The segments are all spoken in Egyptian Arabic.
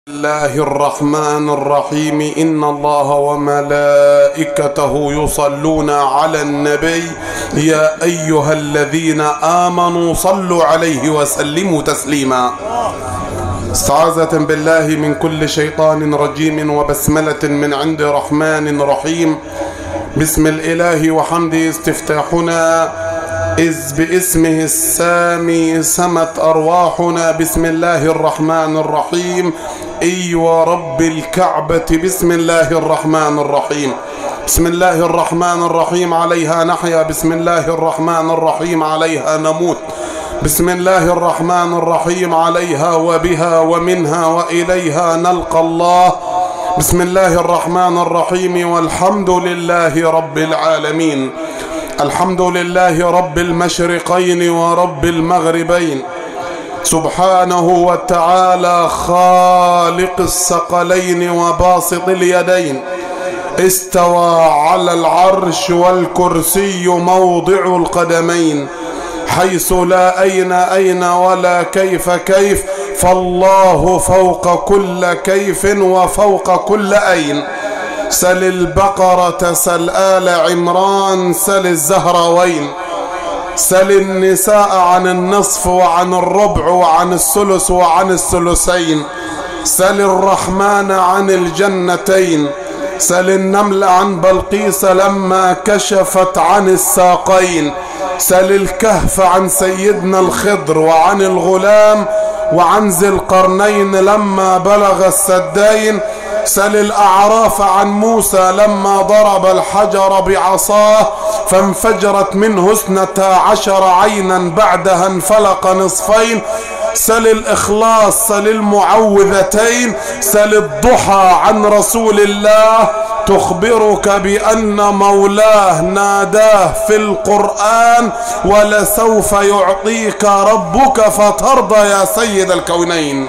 الله الرحمن الرحيم إن الله وملائكته يصلون على النبي يا أيها الذين آمنوا صلوا عليه وسلموا تسليما استعاذة بالله من كل شيطان رجيم وبسملة من عند رحمن رحيم بسم الإله وحمده استفتاحنا إذ باسمه السامي سمت أرواحنا بسم الله الرحمن الرحيم إي ورب الكعبة بسم الله الرحمن الرحيم بسم الله الرحمن الرحيم عليها نحيا بسم الله الرحمن الرحيم عليها نموت بسم الله الرحمن الرحيم عليها وبها ومنها وإليها نلقى الله بسم الله الرحمن الرحيم والحمد لله رب العالمين الحمد لله رب المشرقين ورب المغربين سبحانه وتعالى خالق الثقلين وباسط اليدين استوى على العرش والكرسي موضع القدمين حيث لا أين أين ولا كيف كيف فالله فوق كل كيف وفوق كل أين سل البقرة سل آل عمران سل الزهراوين سل النساء عن النصف وعن الربع وعن الثلث وعن الثلثين سل الرحمن عن الجنتين سل النمل عن بلقيس لما كشفت عن الساقين سل الكهف عن سيدنا الخضر وعن الغلام وعن ذي القرنين لما بلغ السدين سل الأعراف عن موسى لما ضرب الحجر بعصاه فانفجرت منه اثنتا عشر عينا بعدها انفلق نصفين سل الإخلاص سل المعوذتين سل الضحى عن رسول الله تخبرك بأن مولاه ناداه في القرآن ولسوف يعطيك ربك فترضى يا سيد الكونين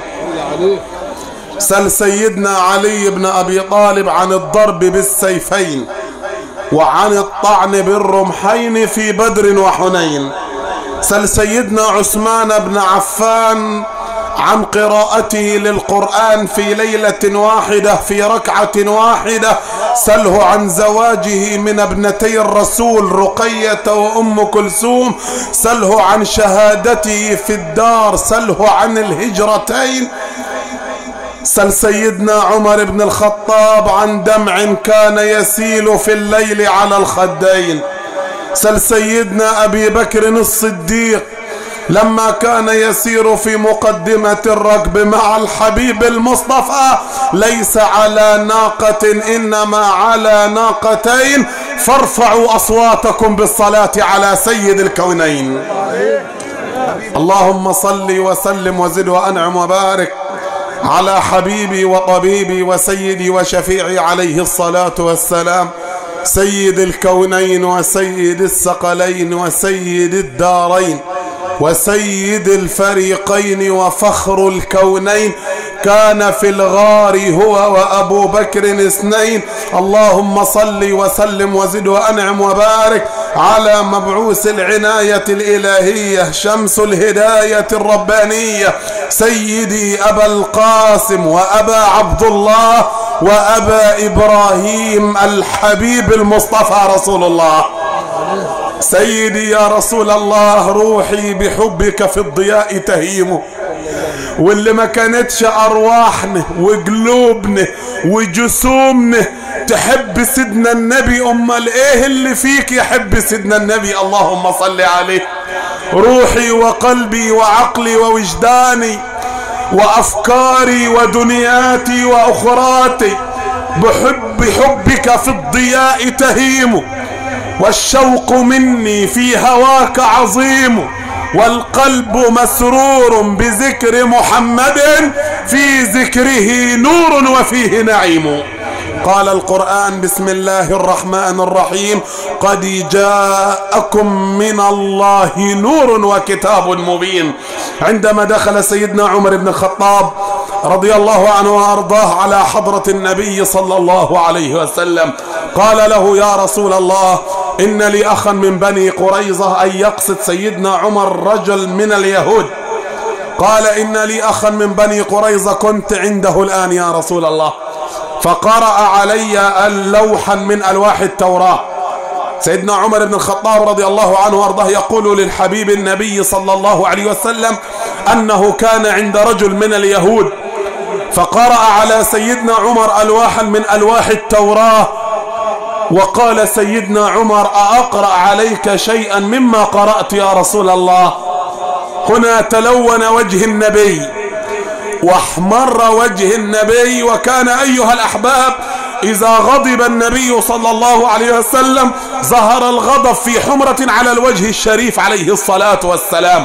سل سيدنا علي بن أبي طالب عن الضرب بالسيفين وعن الطعن بالرمحين في بدر وحنين سل سيدنا عثمان بن عفان عن قراءته للقرآن في ليلة واحدة في ركعة واحدة سله عن زواجه من ابنتي الرسول رقية وأم كلثوم سله عن شهادته في الدار سله عن الهجرتين سل سيدنا عمر بن الخطاب عن دمع كان يسيل في الليل على الخدين سل سيدنا أبي بكر الصديق لما كان يسير في مقدمة الركب مع الحبيب المصطفى ليس على ناقة إنما على ناقتين فارفعوا أصواتكم بالصلاة على سيد الكونين اللهم صل وسلم وزد وأنعم وبارك على حبيبي وطبيبي وسيدي وشفيعي عليه الصلاة والسلام سيد الكونين وسيد الثقلين وسيد الدارين وسيد الفريقين وفخر الكونين كان في الغار هو وأبو بكر اثنين اللهم صل وسلم وزد وأنعم وبارك على مبعوث العناية الإلهية شمس الهداية الربانية سيدي أبا القاسم وأبا عبد الله وأبا إبراهيم الحبيب المصطفى رسول الله سيدي يا رسول الله روحي بحبك في الضياء تهيم واللي ما كانتش أرواحنا وقلوبنا وجسومنا تحب سيدنا النبي أمال إيه اللي فيك يحب سيدنا النبي اللهم صل عليه روحي وقلبي وعقلي ووجداني وأفكاري ودنياتي وأخراتي بحب حبك في الضياء تهيم والشوق مني في هواك عظيم والقلب مسرور بذكر محمد في ذكره نور وفيه نعيم قال القرآن بسم الله الرحمن الرحيم قد جاءكم من الله نور وكتاب مبين عندما دخل سيدنا عمر بن الخطاب رضي الله عنه وارضاه على حضرة النبي صلى الله عليه وسلم قال له يا رسول الله إن لي أخا من بني قريظة أن يقصد سيدنا عمر رجل من اليهود قال إن لي أخا من بني قريظة كنت عنده الآن يا رسول الله فقرأ علي اللوحا من ألواح التوراة سيدنا عمر بن الخطاب رضي الله عنه وارضاه يقول للحبيب النبي صلى الله عليه وسلم أنه كان عند رجل من اليهود فقرأ على سيدنا عمر ألواحا من ألواح التوراة وقال سيدنا عمر أأقرأ عليك شيئا مما قرأت يا رسول الله هنا تلون وجه النبي واحمر وجه النبي وكان أيها الأحباب إذا غضب النبي صلى الله عليه وسلم ظهر الغضب في حمرة على الوجه الشريف عليه الصلاة والسلام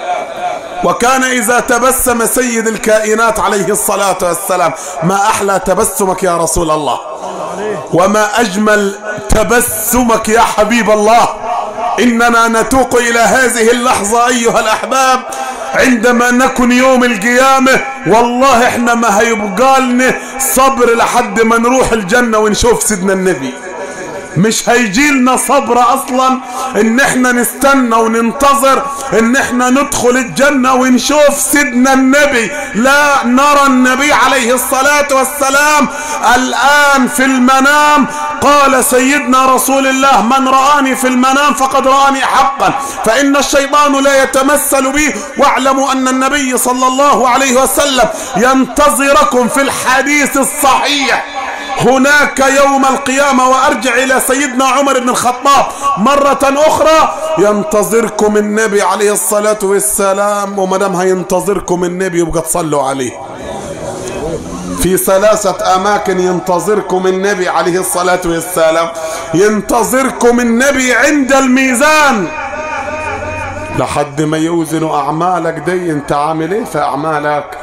وكان إذا تبسم سيد الكائنات عليه الصلاة والسلام ما أحلى تبسمك يا رسول الله وما أجمل تبسمك يا حبيب الله إننا نتوق إلى هذه اللحظة أيها الأحباب عندما نكن يوم القيامة والله احنا ما هيبقى لنا صبر لحد ما نروح الجنة ونشوف سيدنا النبي مش هيجي لنا صبر اصلا ان احنا نستنى وننتظر ان احنا ندخل الجنة ونشوف سيدنا النبي لا نرى النبي عليه الصلاة والسلام الان في المنام قال سيدنا رسول الله من رآني في المنام فقد رآني حقا فإن الشيطان لا يتمثل بي واعلموا أن النبي صلى الله عليه وسلم ينتظركم في الحديث الصحيح هناك يوم القيامة وأرجع إلى سيدنا عمر بن الخطاب مرة أخرى ينتظركم النبي عليه الصلاة والسلام ومدام هينتظركم النبي يبقى تصلوا عليه في ثلاثة أماكن ينتظركم النبي عليه الصلاة والسلام ينتظركم النبي عند الميزان لحد ما يوزنوا أعمالك دي انت عامل ايه في أعمالك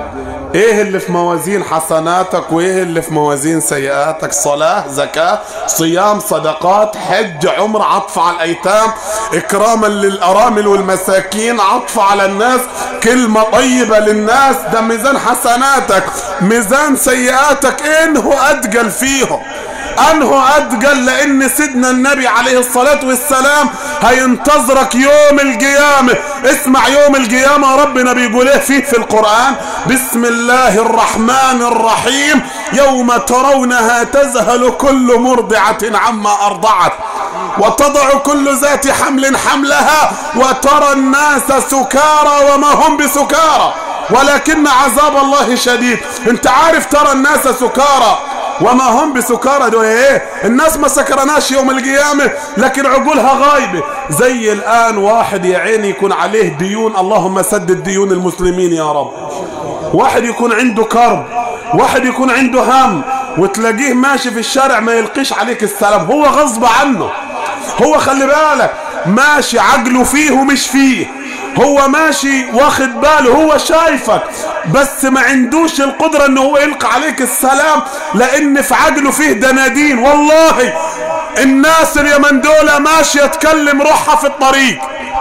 ايه اللي في موازين حسناتك وايه اللي في موازين سيئاتك صلاة زكاة صيام صدقات حج عمر عطف على الايتام اكراما للارامل والمساكين عطف على الناس كلمة طيبة للناس ده ميزان حسناتك ميزان سيئاتك انه اتقل فيهم انه اتقل لان سيدنا النبي عليه الصلاة والسلام هينتظرك يوم القيامة اسمع يوم القيامة ربنا بيقول ايه فيه في القرآن بسم الله الرحمن الرحيم يوم ترونها تذهل كل مرضعة عما ارضعت وتضع كل ذات حمل حملها وترى الناس سكارى وما هم بسكارى ولكن عذاب الله شديد انت عارف ترى الناس سكارى وما هم بسكارى دول ايه الناس ما سكرناش يوم القيامة لكن عقولها غايبة زي الان واحد يا عيني يكون عليه ديون اللهم سدد ديون المسلمين يا رب واحد يكون عنده كرب واحد يكون عنده هم وتلاقيه ماشي في الشارع ما يلقيش عليك السلام هو غصب عنه هو خلي بالك ماشي عقله فيه ومش فيه هو ماشي واخد باله هو شايفك بس ما عندوش القدرة ان هو يلقى عليك السلام لان في عقله فيه دنادين والله الناس اليمن دول ماشية تكلم روحها في الطريق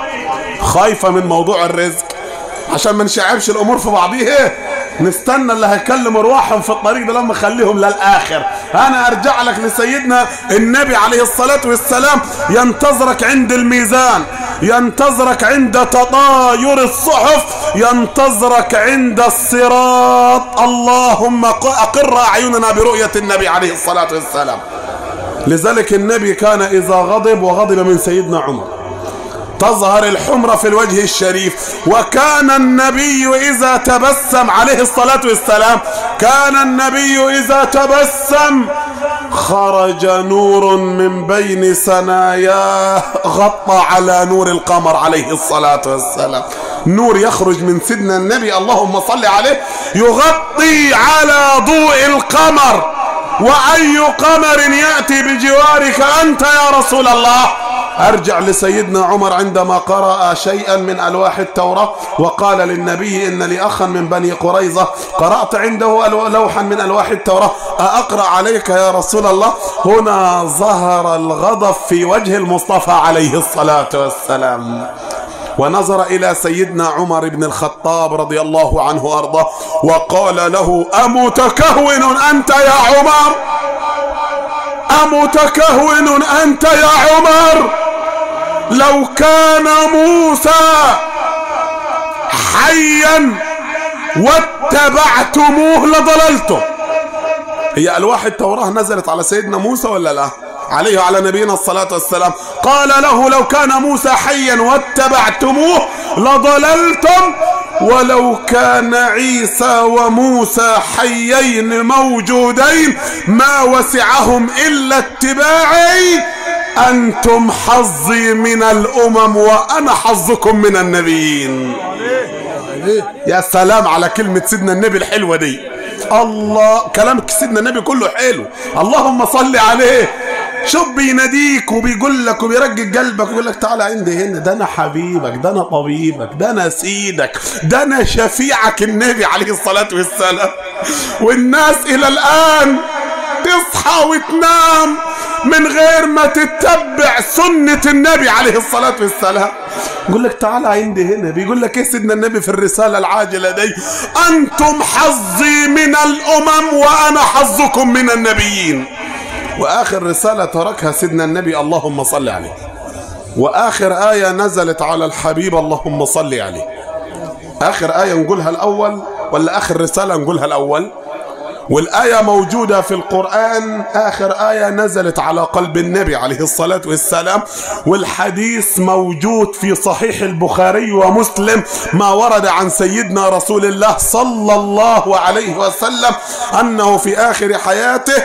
خايفة من موضوع الرزق عشان ما نشعبش الامور في بعضيها نستنى اللي هيكلم ارواحهم في الطريق ده لما نخليهم للاخر انا ارجع لك لسيدنا النبي عليه الصلاة والسلام ينتظرك عند الميزان ينتظرك عند تطاير الصحف ينتظرك عند الصراط اللهم اقر اعيننا برؤية النبي عليه الصلاة والسلام لذلك النبي كان اذا غضب وغضب من سيدنا عمر تظهر الحمرة في الوجه الشريف وكان النبي إذا تبسم عليه الصلاة والسلام كان النبي إذا تبسم خرج نور من بين ثناياه غطى على نور القمر عليه الصلاة والسلام نور يخرج من سيدنا النبي اللهم صل عليه يغطي على ضوء القمر وأي قمر يأتي بجوارك أنت يا رسول الله أرجع لسيدنا عمر عندما قرأ شيئا من ألواح التوراة وقال للنبي إن لي أخا من بني قريظة قرأت عنده لوحا من ألواح التوراة أقرأ عليك يا رسول الله هنا ظهر الغضب في وجه المصطفى عليه الصلاة والسلام ونظر إلى سيدنا عمر بن الخطاب رضي الله عنه وأرضاه وقال له أمتكهون أنت يا عمر أمتكهون أنت يا عمر لو كان موسى حيا واتبعتموه لضللتم هي ألواح التوراة نزلت على سيدنا موسى ولا لا عليه وعلى نبينا الصلاة والسلام قال له لو كان موسى حيا واتبعتموه لضللتم ولو كان عيسى وموسى حيين موجودين ما وسعهم إلا اتباعي أنتم حظي من الأمم وأنا حظكم من النبيين يا سلام على كلمة سيدنا النبي الحلوة دي الله كلام سيدنا النبي كله حلو اللهم صل عليه شوف بيناديك وبيقول لك وبيرجع قلبك ويقول لك تعالى عندي هنا ده انا حبيبك ده انا طبيبك ده انا سيدك ده انا شفيعك النبي عليه الصلاه والسلام والناس الى الان تصحى وتنام من غير ما تتبع سنة النبي عليه الصلاة والسلام يقول لك تعالى عندي هنا بيقول لك ايه سيدنا النبي في الرسالة العاجلة دي انتم حظي من الامم وانا حظكم من النبيين واخر رسالة تركها سيدنا النبي اللهم صل عليه واخر آية نزلت على الحبيب اللهم صل عليه اخر آية نقولها الاول ولا اخر رسالة نقولها الاول والآية موجودة في القرآن آخر آية نزلت على قلب النبي عليه الصلاة والسلام والحديث موجود في صحيح البخاري ومسلم ما ورد عن سيدنا رسول الله صلى الله عليه وسلم أنه في آخر حياته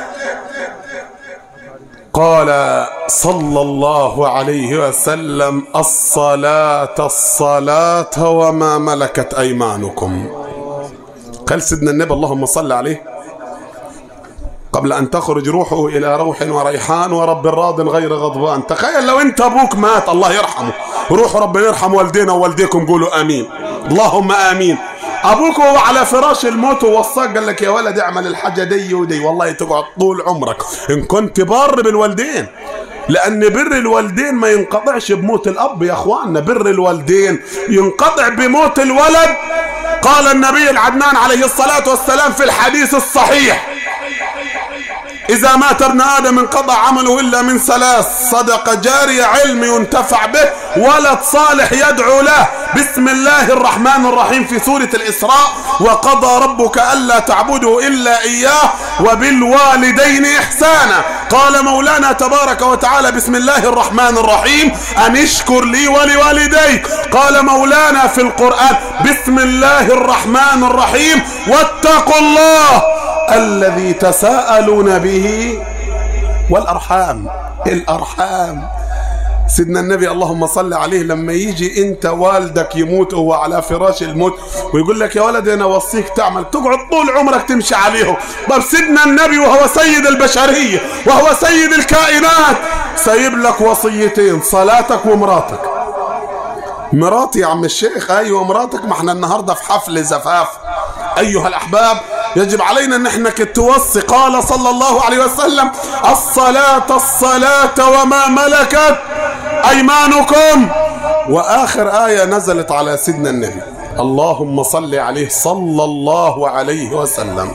قال صلى الله عليه وسلم الصلاة الصلاة وما ملكت أيمانكم قال سيدنا النبي اللهم صل عليه قبل أن تخرج روحه إلى روح وريحان ورب راض غير غضبان تخيل لو أنت أبوك مات الله يرحمه روح ربنا يرحم والدينا ووالديكم قولوا آمين اللهم آمين ابوك وهو على فراش الموت ووصاك قال لك يا ولد اعمل الحاجه دي ودي والله تقعد طول عمرك ان كنت بار بالوالدين لان بر الوالدين ما ينقطعش بموت الاب يا اخواننا بر الوالدين ينقطع بموت الولد قال النبي العدنان عليه الصلاه والسلام في الحديث الصحيح إذا مات ابن آدم انقطع عمله إلا من ثلاث صدقة جارية علم ينتفع به ولد صالح يدعو له بسم الله الرحمن الرحيم في سورة الإسراء وقضى ربك ألا تعبدوا إلا إياه وبالوالدين إحسانا قال مولانا تبارك وتعالى بسم الله الرحمن الرحيم أن اشكر لي ولوالديك قال مولانا في القرآن بسم الله الرحمن الرحيم واتقوا الله الذي تساءلون به والأرحام الأرحام سيدنا النبي اللهم صل عليه لما يجي انت والدك يموت وهو على فراش الموت ويقول لك يا ولد انا اوصيك تعمل تقعد طول عمرك تمشي عليهم طب سيدنا النبي وهو سيد البشريه وهو سيد الكائنات سايب لك وصيتين صلاتك ومراتك مراتي يا عم الشيخ ايوه مراتك ما احنا النهارده في حفل زفاف ايها الاحباب يجب علينا ان احنا توصي قال صلى الله عليه وسلم الصلاة الصلاة وما ملكت ايمانكم واخر آية نزلت على سيدنا النبي اللهم صل عليه صلى الله عليه وسلم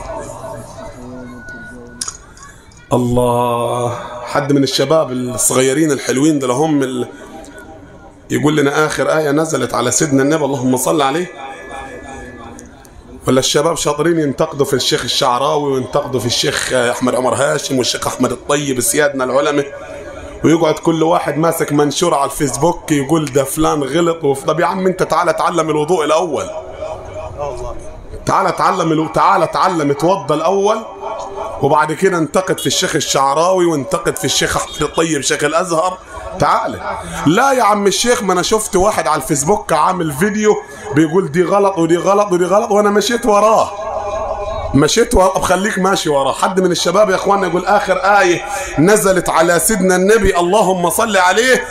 الله حد من الشباب الصغيرين الحلوين دول هم ال... يقول لنا اخر آية نزلت على سيدنا النبي اللهم صل عليه ولا الشباب شاطرين ينتقدوا في الشيخ الشعراوي وينتقدوا في الشيخ احمد عمر هاشم والشيخ احمد الطيب سيادنا العلماء ويقعد كل واحد ماسك منشور على الفيسبوك يقول ده فلان غلط وف... طب يا عم انت تعالى اتعلم الوضوء الاول تعالى اتعلم الو... تعالى اتعلم اتوضى الاول وبعد كده انتقد في الشيخ الشعراوي وانتقد في الشيخ احمد الطيب شيخ الازهر تعالى لا يا عم الشيخ ما انا شفت واحد على الفيسبوك عامل فيديو بيقول دي غلط ودي غلط ودي غلط وانا مشيت وراه مشيت وراه خليك ماشي وراه حد من الشباب يا اخوانا يقول اخر آية نزلت على سيدنا النبي اللهم صل عليه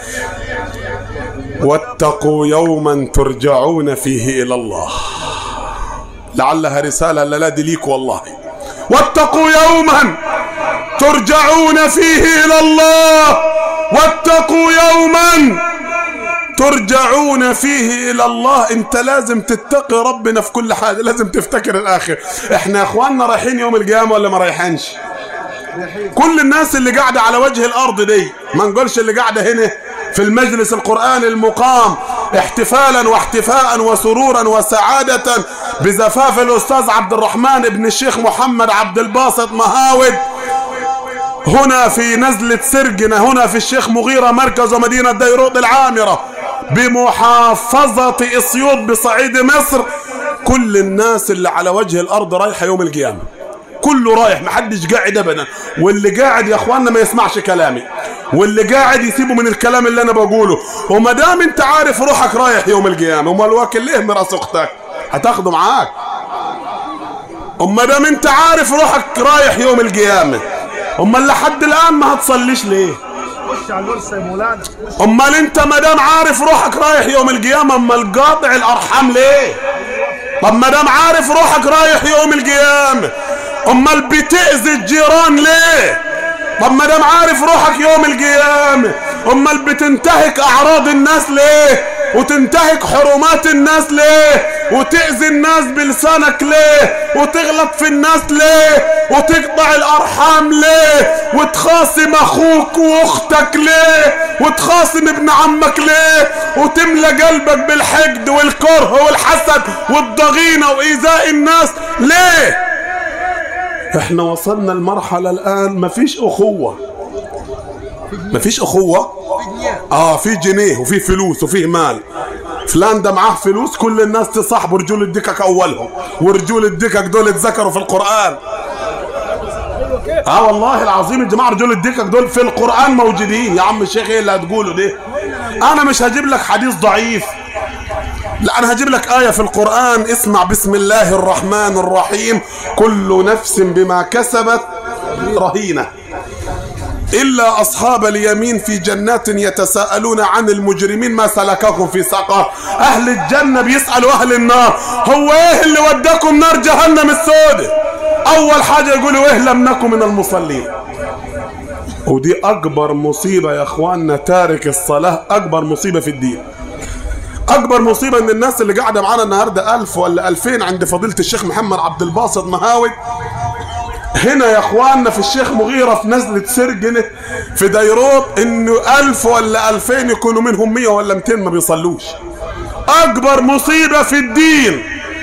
واتقوا يوما ترجعون فيه الى الله لعلها رسالة لا دي ليك والله واتقوا يوما ترجعون فيه الى الله واتقوا يوما ترجعون فيه الى الله انت لازم تتقي ربنا في كل حاجه لازم تفتكر الاخر احنا يا اخواننا رايحين يوم القيامه ولا ما رايحينش كل الناس اللي قاعده على وجه الارض دي ما نقولش اللي قاعده هنا في المجلس القرآن المقام احتفالا واحتفاء وسرورا وسعادة بزفاف الأستاذ عبد الرحمن بن الشيخ محمد عبد الباسط مهاود هنا في نزلة سرجنا هنا في الشيخ مغيرة مركز ومدينة ديروت العامرة بمحافظة اسيوط بصعيد مصر كل الناس اللي على وجه الارض رايحة يوم القيامة كله رايح محدش قاعد ابدا واللي قاعد يا اخواننا ما يسمعش كلامي واللي قاعد يسيبه من الكلام اللي انا بقوله وما دام انت عارف روحك رايح يوم القيامة امال واكل ليه ميراث اختك هتاخده معاك اما دام انت عارف روحك رايح يوم القيامة امال لحد الان ما هتصليش ليه خش على الورثه يا مولانا خش امال انت ما دام عارف روحك رايح يوم القيامه امال قاطع الارحام ليه طب ما دام عارف روحك رايح يوم القيامه امال بتاذي الجيران ليه طب ما دام عارف روحك يوم القيامه امال بتنتهك اعراض الناس ليه وتنتهك حرمات الناس ليه وتأذي الناس بلسانك ليه وتغلط في الناس ليه وتقطع الارحام ليه وتخاصم اخوك واختك ليه وتخاصم ابن عمك ليه وتملى قلبك بالحقد والكره والحسد والضغينه وايذاء الناس ليه احنا وصلنا لمرحله الان مفيش اخوه مفيش اخوه اه في جنيه وفي فلوس وفيه مال فلان ده معاه فلوس كل الناس تصاحبوا رجول الدكك اولهم ورجول الدكك دول اتذكروا في القران اه والله العظيم الجماعه رجول الدكك دول في القران موجودين يا عم الشيخ ايه اللي هتقوله ده انا مش هجيب لك حديث ضعيف لا انا هجيب لك آية في القرآن اسمع بسم الله الرحمن الرحيم كل نفس بما كسبت رهينة إلا أصحاب اليمين في جنات يتساءلون عن المجرمين ما سلككم في سقر أهل الجنة بيسألوا أهل النار هو إيه اللي وداكم نار جهنم السوداء أول حاجة يقولوا إيه لم نكن من المصلين ودي أكبر مصيبة يا أخواننا تارك الصلاة أكبر مصيبة في الدين اكبر مصيبه ان الناس اللي قاعده معانا النهارده ألف ولا ألفين عند فضيله الشيخ محمد عبد الباسط مهاوي هنا يا اخواننا في الشيخ مغيرة في نزلة سرجنة في ديروت انه ألف ولا ألفين يكونوا منهم مية ولا ميتين ما بيصلوش اكبر مصيبة في الدين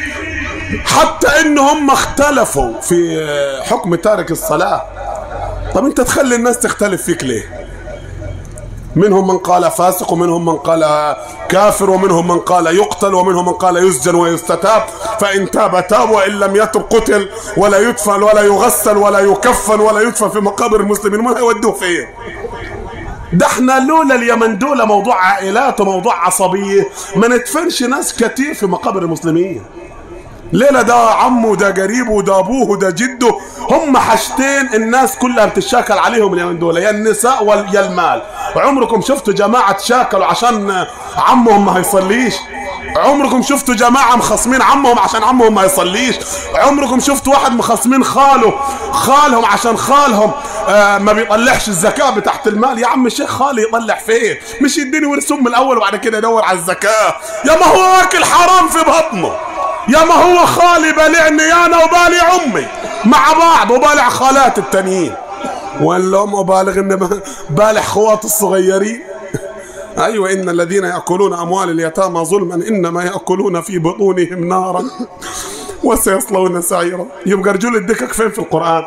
حتى ان هم اختلفوا في حكم تارك الصلاة طب انت تخلي الناس تختلف فيك ليه منهم من قال فاسق ومنهم من قال كافر ومنهم من قال يقتل ومنهم من قال يسجن ويستتاب فإن تاب تاب وإن لم يتب قتل ولا يدفن ولا يغسل ولا يكفن ولا يدفن في مقابر المسلمين ما هيودوه فين ده احنا لولا اليمن دول موضوع عائلات وموضوع عصبية ما ندفنش ناس كتير في مقابر المسلمين ليلة ده عمه ده قريبه ده ابوه ده جده هم حاجتين الناس كلها بتتشاكل عليهم اليومين دول يا النساء ويا المال عمركم شفتوا جماعة تشاكلوا عشان عمهم ما هيصليش عمركم شفتوا جماعة مخصمين عمهم عشان عمهم ما يصليش عمركم شفتوا واحد مخصمين خاله خالهم عشان خالهم آه ما بيطلعش الزكاة بتاعت المال يا عم الشيخ خالي يطلع فين مش يديني ورثهم من الاول وبعد كده يدور على الزكاة يا ما هو واكل حرام في بطنه يا ما هو خالي بالعني انا وبالي امي مع بعض وبالع خالات التانيين ولا ام بالغ ان بالع خوات الصغيرين ايوه ان الذين ياكلون اموال اليتامى ظلما انما ياكلون في بطونهم نارا وسيصلون سعيرا يبقى رجول الدكك فين في القران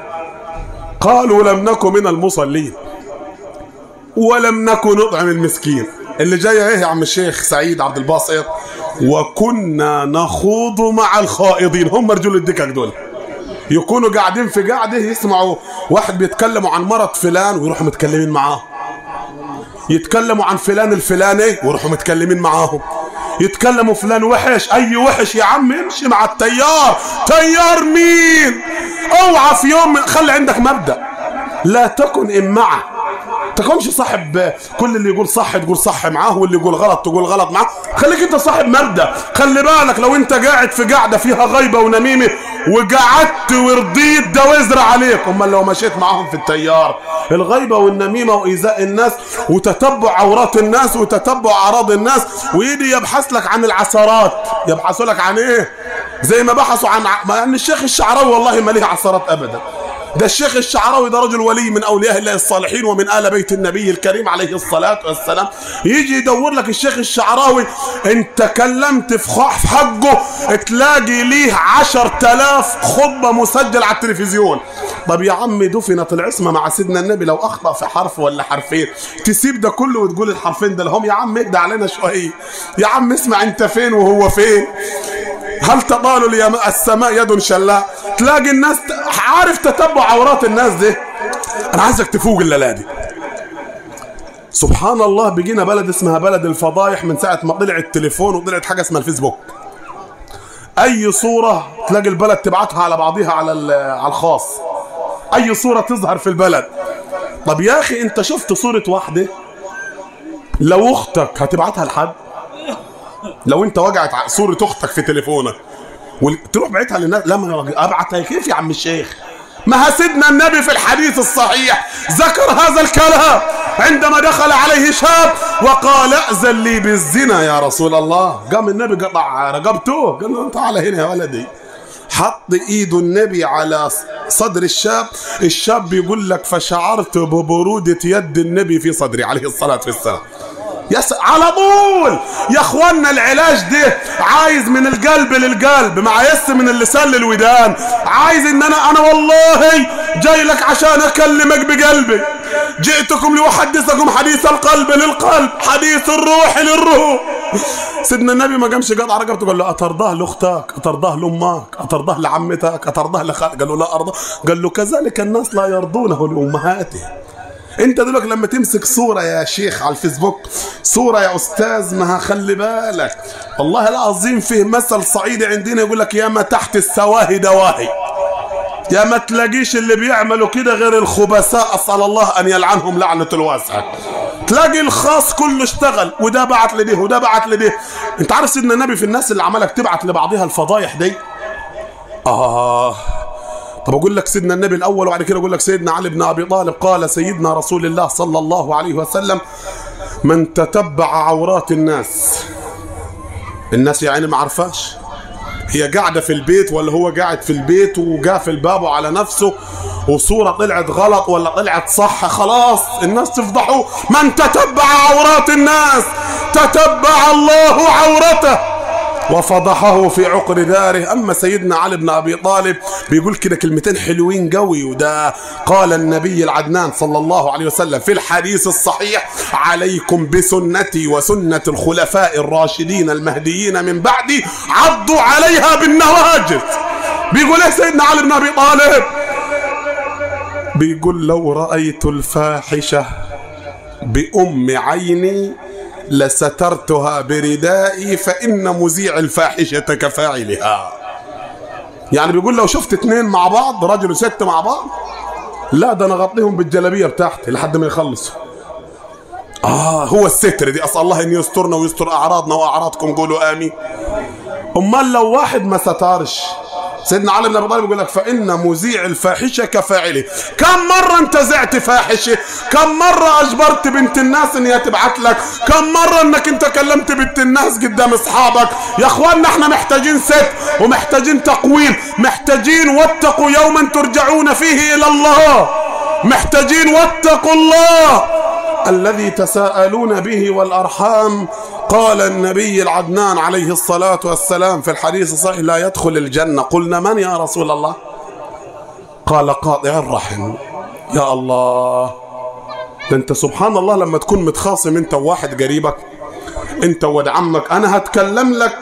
قالوا لم نكن من المصلين ولم نكن نطعم المسكين اللي جاي ايه يا عم الشيخ سعيد عبد الباسط وكنا نخوض مع الخائضين هم رجول الدكك دول يكونوا قاعدين في قاعده يسمعوا واحد بيتكلموا عن مرض فلان ويروحوا متكلمين معاه يتكلموا عن فلان الفلاني ويروحوا متكلمين معاهم يتكلموا فلان وحش اي وحش يا عم امشي مع التيار تيار مين اوعى في يوم خلي عندك مبدأ لا تكن امعه تكونش صاحب كل اللي يقول صح تقول صح معاه واللي يقول غلط تقول غلط معاه خليك انت صاحب مبدا خلي بالك لو انت قاعد في قاعده فيها غيبه ونميمه وقعدت ورضيت ده وزر عليك امال لو مشيت معاهم في التيار الغيبه والنميمه وايذاء الناس وتتبع عورات الناس وتتبع اعراض الناس ويجي يبحث لك عن العثرات يبحثوا لك عن ايه زي ما بحثوا عن مع ان الشيخ الشعراوي والله ما ليه عثرات ابدا ده الشيخ الشعراوي ده رجل ولي من اولياء الله الصالحين ومن ال بيت النبي الكريم عليه الصلاه والسلام يجي يدور لك الشيخ الشعراوي انت كلمت في خ- في حقه تلاقي ليه عشر تلاف خطبه مسجل على التلفزيون طب يا عم دفنت العصمه مع سيدنا النبي لو اخطا في حرف ولا حرفين تسيب ده كله وتقول الحرفين ده لهم يا عم اهدى علينا شويه يا عم اسمع انت فين وهو فين هل تطال لي السماء يد شلاء تلاقي الناس ت- عارف تتبع عورات الناس دي انا عايزك تفوق الليله دي سبحان الله بيجينا بلد اسمها بلد الفضايح من ساعه ما طلع التليفون وطلعت حاجه اسمها الفيسبوك اي صوره تلاقي البلد تبعتها على بعضها على ال- على الخاص اي صوره تظهر في البلد طب يا اخي انت شفت صوره واحده لو اختك هتبعتها لحد لو انت وجعت ع- صورة اختك في تليفونك وتروح بعتها للناس لا ما أنا ابعتها كيف يا عم الشيخ ما ها سيدنا النبي في الحديث الصحيح ذكر هذا الكلام عندما دخل عليه شاب وقال ائذن لي بالزنا يا رسول الله قام النبي قطع رقبته قال له تعال هنا يا ولدي حط ايده النبي على صدر الشاب الشاب بيقول لك فشعرت ببرودة يد النبي في صدري عليه الصلاة والسلام يس على طول يا اخوانا العلاج ده عايز من القلب للقلب مع يس من اللسان للودان عايز ان انا انا والله جاي لك عشان اكلمك بقلبي جئتكم لأحدثكم حديث القلب للقلب حديث الروح للروح سيدنا النبي ما قامش قطع رقبته قال له أترضاه لأختك أترضاه لأمك أترضاه لعمتك أترضاه لخالك قال له لا أرضى قال له كذلك الناس لا يرضونه لأمهاتهم انت دلوقتي لما تمسك صورة يا شيخ على الفيسبوك صورة يا استاذ ما خلي بالك والله العظيم فيه مثل صعيدي عندنا يقول لك يا ما تحت السواهي دواهي يا ما تلاقيش اللي بيعملوا كده غير الخبثاء اسال الله ان يلعنهم لعنه الواسعه تلاقي الخاص كله اشتغل وده بعت لده وده بعت لده انت عارف سيدنا النبي في الناس اللي عملك تبعت لبعضها الفضايح دي اه طب اقول لك سيدنا النبي الاول وبعد كده اقول لك سيدنا علي بن ابي طالب قال سيدنا رسول الله صلى الله عليه وسلم من تتبع عورات الناس الناس يعني ما عرفاش هي قاعدة في البيت ولا هو قاعد في البيت وقافل بابه على نفسه وصورة طلعت غلط ولا طلعت صح خلاص الناس تفضحه من تتبع عورات الناس تتبع الله عورته وفضحه في عقر داره اما سيدنا علي بن ابي طالب بيقول كده كلمتين حلوين قوي وده قال النبي العدنان صلى الله عليه وسلم في الحديث الصحيح عليكم بسنتي وسنه الخلفاء الراشدين المهديين من بعدي عضوا عليها بالنواجذ بيقول ايه سيدنا علي بن ابي طالب بيقول لو رايت الفاحشه بام عيني لسترتها بردائي فإن مذيع الفاحشة كفاعلها يعني بيقول لو شفت اتنين مع بعض راجل وست مع بعض لا ده انا اغطيهم بالجلابيه بتاعتي لحد ما يخلصوا اه هو الستر دي اسال الله ان يسترنا ويستر اعراضنا واعراضكم قولوا امين امال لو واحد ما ستارش سيدنا علي بن ابي طالب يقول لك فان مذيع الفاحشه كفاعله كم مره انتزعت فاحشه كم مره اجبرت بنت الناس ان هي تبعت لك كم مره انك انت كلمت بنت الناس قدام اصحابك يا اخوانا احنا محتاجين ست ومحتاجين تقويم محتاجين واتقوا يوما ترجعون فيه الى الله محتاجين واتقوا الله الذي تساءلون به والارحام قال النبي العدنان عليه الصلاه والسلام في الحديث الصحيح لا يدخل الجنه قلنا من يا رسول الله قال قاطع الرحم يا الله ده انت سبحان الله لما تكون متخاصم انت وواحد قريبك انت وولد عمك انا هتكلم لك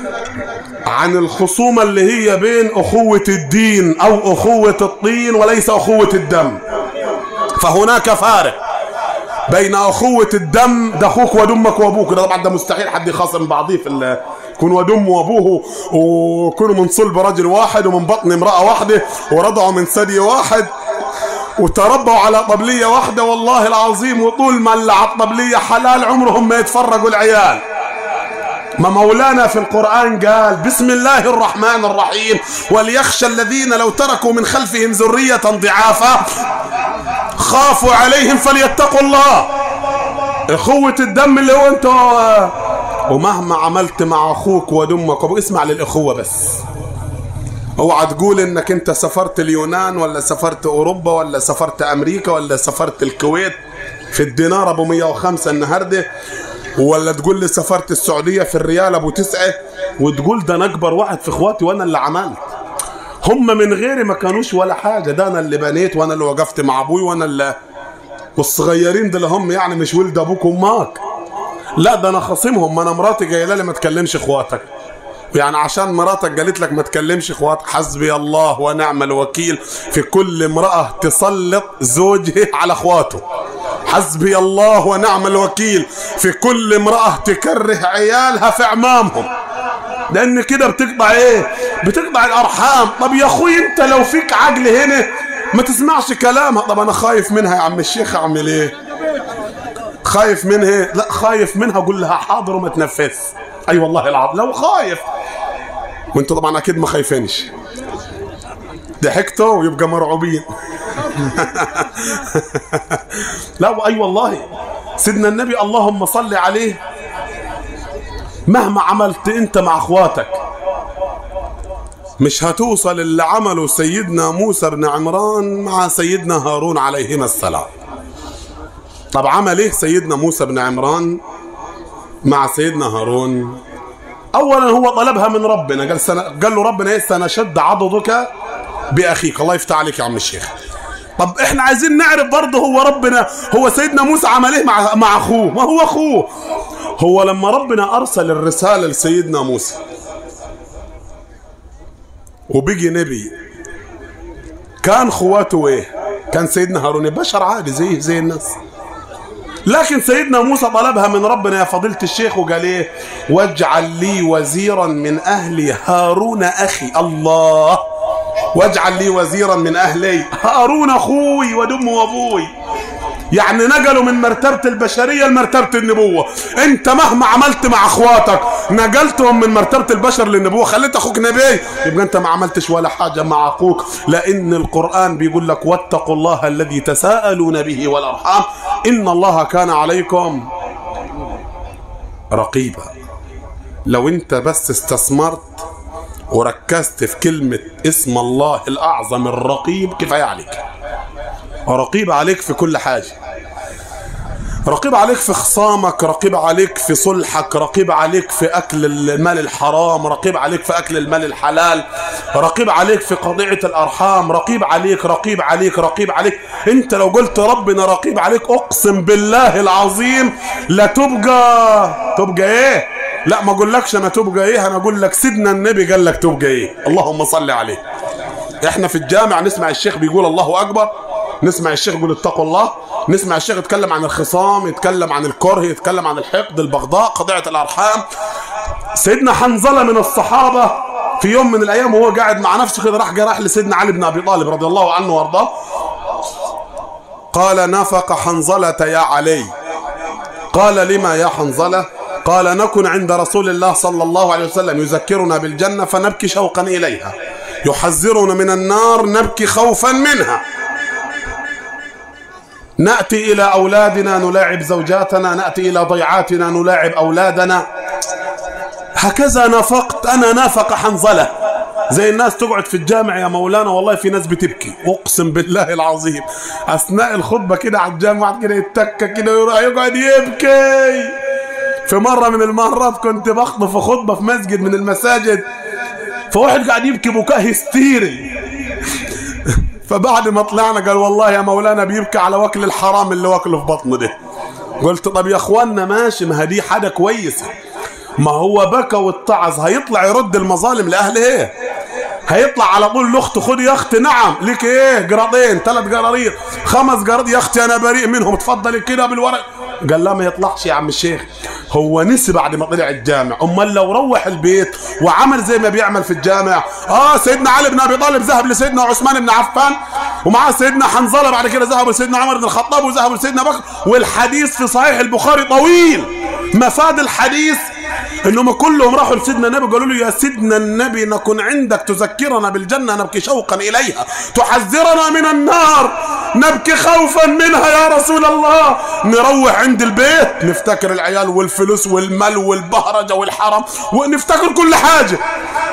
عن الخصومة اللي هي بين أخوة الدين أو أخوة الطين وليس أخوة الدم فهناك فارق بين أخوة الدم ده أخوك ودمك وأبوك ده طبعا ده مستحيل حد يخاصم بعضيه في ال- يكون ودم وأبوه ويكونوا من صلب رجل واحد ومن بطن امرأة واحدة ورضعوا من ثدي واحد وتربوا على طبلية واحدة والله العظيم وطول ما اللي على الطبلية حلال عمرهم ما يتفرقوا العيال ما مولانا في القرآن قال بسم الله الرحمن الرحيم وليخشى الذين لو تركوا من خلفهم ذرية ضعافا خافوا عليهم فليتقوا الله اخوة الدم اللي هو انت ومهما عملت مع اخوك ودمك وابو اسمع للاخوة بس اوعى تقول انك انت سافرت اليونان ولا سافرت اوروبا ولا سافرت امريكا ولا سافرت الكويت في الدينار ابو 105 النهارده ولا تقول لي سافرت السعوديه في الريال ابو تسعه وتقول ده انا اكبر واحد في اخواتي وانا اللي عملت هم من غيري ما كانوش ولا حاجه ده انا اللي بنيت وانا اللي وقفت مع ابوي وانا اللي والصغيرين دول هم يعني مش ولد ابوك وامك لا ده انا خصمهم ما انا مراتي جايه لي ما تكلمش اخواتك يعني عشان مراتك قالت لك ما تكلمش اخواتك حسبي الله ونعم الوكيل في كل امرأة تسلط زوجها على اخواته حسبي الله ونعم الوكيل في كل امرأة تكره عيالها في عمامهم لان كده بتقطع ايه بتقطع الارحام طب يا اخوي انت لو فيك عقل هنا ما تسمعش كلامها طب انا خايف منها يا عم الشيخ اعمل ايه خايف منها لا خايف منها قول لها حاضر وما تنفذ اي أيوة والله العظيم لو خايف وانتوا طبعا اكيد ما خايفينش ضحكتوا ويبقى مرعوبين لا اي والله سيدنا النبي اللهم صل عليه مهما عملت انت مع اخواتك مش هتوصل اللي عمله سيدنا موسى بن عمران مع سيدنا هارون عليهما السلام طب عمل ايه سيدنا موسى بن عمران مع سيدنا هارون اولا هو طلبها من ربنا قال سنة قال له ربنا ايه سنشد عضدك باخيك الله يفتح عليك يا عم الشيخ طب احنا عايزين نعرف برضه هو ربنا هو سيدنا موسى عمل ايه مع مع اخوه ما هو اخوه هو لما ربنا ارسل الرساله لسيدنا موسى وبيجي نبي كان خواته ايه كان سيدنا هارون بشر عادي زيه زي الناس لكن سيدنا موسى طلبها من ربنا يا فضيلة الشيخ وقال ايه واجعل لي وزيرا من اهلي هارون اخي الله واجعل لي وزيرا من اهلي هارون اخوي ودم وابوي يعني نقلوا من مرتبة البشرية لمرتبة النبوة انت مهما عملت مع اخواتك نقلتهم من مرتبة البشر للنبوة خليت اخوك نبي يبقى انت ما عملتش ولا حاجة مع اخوك لان القرآن بيقول لك واتقوا الله الذي تساءلون به والارحام ان الله كان عليكم رقيبا لو انت بس استثمرت وركزت في كلمة اسم الله الأعظم الرقيب كفاية عليك رقيب عليك في كل حاجة رقيب عليك في خصامك رقيب عليك في صلحك رقيب عليك في أكل المال الحرام رقيب عليك في أكل المال الحلال رقيب عليك في قضية الأرحام رقيب عليك رقيب عليك رقيب عليك أنت لو قلت ربنا رقيب عليك أقسم بالله العظيم لا تبقى تبقى إيه لا ما اقولكش انا تبقى ايه انا اقول لك سيدنا النبي قال لك تبقى ايه اللهم صل عليه احنا في الجامع نسمع الشيخ بيقول الله اكبر نسمع الشيخ يقول اتقوا الله نسمع الشيخ يتكلم عن الخصام يتكلم عن الكره يتكلم عن الحقد البغضاء قضية الارحام سيدنا حنظلة من الصحابة في يوم من الايام وهو قاعد مع نفسه كده راح راح لسيدنا علي بن ابي طالب رضي الله عنه وارضاه قال نفق حنظلة يا علي قال لما يا حنظله قال نكن عند رسول الله صلى الله عليه وسلم يذكرنا بالجنة فنبكي شوقا إليها يحذرنا من النار نبكي خوفا منها نأتي إلى أولادنا نلاعب زوجاتنا نأتي إلى ضيعاتنا نلاعب أولادنا هكذا نافقت أنا نافق حنظلة زي الناس تقعد في الجامع يا مولانا والله في ناس بتبكي اقسم بالله العظيم اثناء الخطبه كده على الجامع كده يتكى كده ويروح يقعد يبكي في مرة من المرات كنت بخطب في خطبة في مسجد من المساجد فواحد قاعد يبكي بكاء هستيري فبعد ما طلعنا قال والله يا مولانا بيبكي على وكل الحرام اللي واكله في بطنه ده قلت طب يا اخوانا ماشي ما دي حاجة كويسة ما هو بكى واتعظ هيطلع يرد المظالم لأهله ايه هيطلع على طول لاخته خد يا اختي نعم ليك ايه قراطين ثلاث قرارير خمس قراط يا اختي انا بريء منهم اتفضلي كده بالورق قال لا ما يطلعش يا عم الشيخ هو نسي بعد ما طلع الجامع امال لو روح البيت وعمل زي ما بيعمل في الجامع اه سيدنا علي بن ابي طالب ذهب لسيدنا عثمان بن عفان ومعاه سيدنا حنظله بعد كده ذهب لسيدنا عمر بن الخطاب وذهب لسيدنا بكر والحديث في صحيح البخاري طويل مفاد الحديث انهم كلهم راحوا لسيدنا النبي قالوا له يا سيدنا النبي نكون عندك تذكرنا بالجنه نبكي شوقا اليها تحذرنا من النار نبكي خوفا منها يا رسول الله نروح عند البيت نفتكر العيال والفلوس والمال والبهرجه والحرم ونفتكر كل حاجه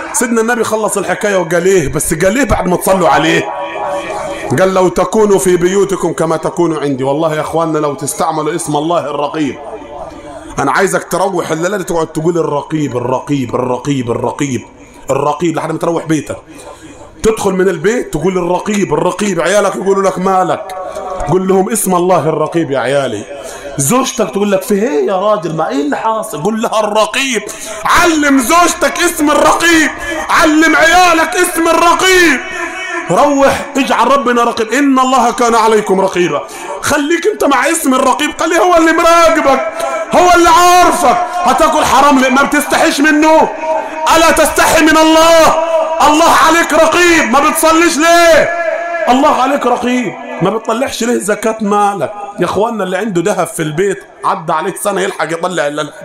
سيدنا النبي خلص الحكاية وقال ايه بس قال ايه بعد ما تصلوا عليه قال لو تكونوا في بيوتكم كما تكونوا عندي والله يا اخواننا لو تستعملوا اسم الله الرقيب انا عايزك تروح الليله دي تقعد تقول الرقيب الرقيب الرقيب الرقيب الرقيب لحد ما تروح بيتك تدخل من البيت تقول الرقيب الرقيب عيالك يقولوا لك مالك قول لهم اسم الله الرقيب يا عيالي زوجتك تقول لك في ايه يا راجل ما ايه اللي حاصل قول لها الرقيب علم زوجتك اسم الرقيب علم عيالك اسم الرقيب روح اجعل ربنا رقيب ان الله كان عليكم رقيبا خليك انت مع اسم الرقيب خليه هو اللي مراقبك هو اللي عارفك هتاكل حرام ليه ما بتستحيش منه الا تستحي من الله الله عليك رقيب ما بتصليش ليه الله عليك رقيب ما بتطلعش ليه زكاة مالك يا اخواننا اللي عنده ذهب في البيت عدى عليك سنة يلحق يطلع الا الهدي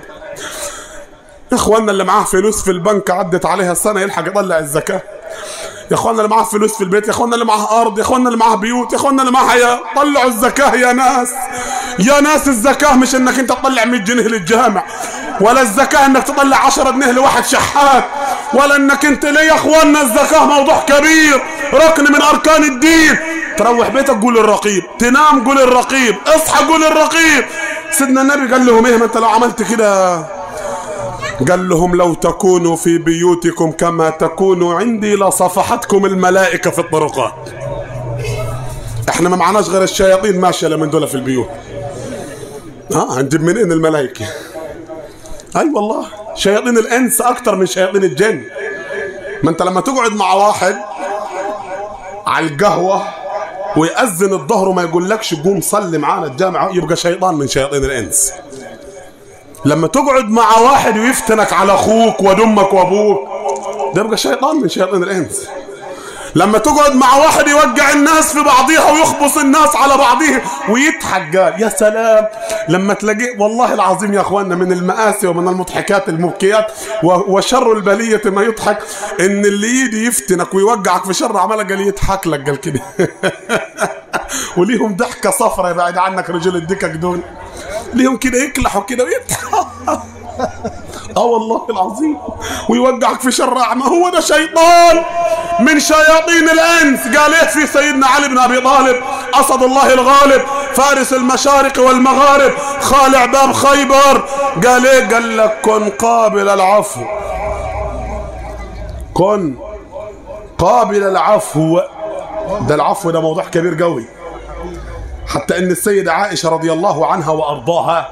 يا اخواننا اللي معاه فلوس في البنك عدت عليها السنة يلحق يطلع الزكاة يا اخواننا اللي معاه فلوس في البيت يا اخواننا اللي معاه ارض يا اخواننا اللي معاه بيوت يا اخواننا اللي معاه حياة طلعوا الزكاة يا ناس يا ناس الزكاة مش انك انت تطلع 100 جنيه للجامع ولا الزكاة انك تطلع 10 جنيه لواحد شحات ولا انك انت ليه يا اخواننا الزكاة موضوع كبير ركن من اركان الدين تروح بيتك قول الرقيب تنام قول الرقيب اصحى قول الرقيب سيدنا النبي قال لهم ايه ما انت لو عملت كده قال لهم لو تكونوا في بيوتكم كما تكونوا عندي لصفحتكم الملائكة في الطرقات احنا ما معناش غير الشياطين ماشية من دول في البيوت ها هنجيب منين الملائكة اي والله شياطين الانس اكتر من شياطين الجن ما انت لما تقعد مع واحد على القهوة ويأذن الظهر وما يقولكش قوم صلي معانا الجامعة يبقى شيطان من شياطين الانس لما تقعد مع واحد ويفتنك على اخوك ودمك وابوك ده يبقى شيطان من شياطين الانس لما تقعد مع واحد يوقع الناس في بعضيها ويخبص الناس على بعضهم ويضحك قال يا سلام لما تلاقيه والله العظيم يا اخواننا من المآسي ومن المضحكات المبكيات و- وشر البلية ما يضحك ان اللي يجي يفتنك ويوقعك في شر عمله قال يضحك لك قال كده وليهم ضحكة صفرة يبعد عنك رجل الدكك دول ليهم كده يكلحوا كده ويضحكوا اه والله العظيم ويوقعك في شر اعمى هو ده شيطان من شياطين الانس قال ايه في سيدنا علي بن ابي طالب اسد الله الغالب فارس المشارق والمغارب خالع باب خيبر قال ايه قال لك كن قابل العفو كن قابل العفو ده العفو ده موضوع كبير قوي حتى ان السيدة عائشة رضي الله عنها وارضاها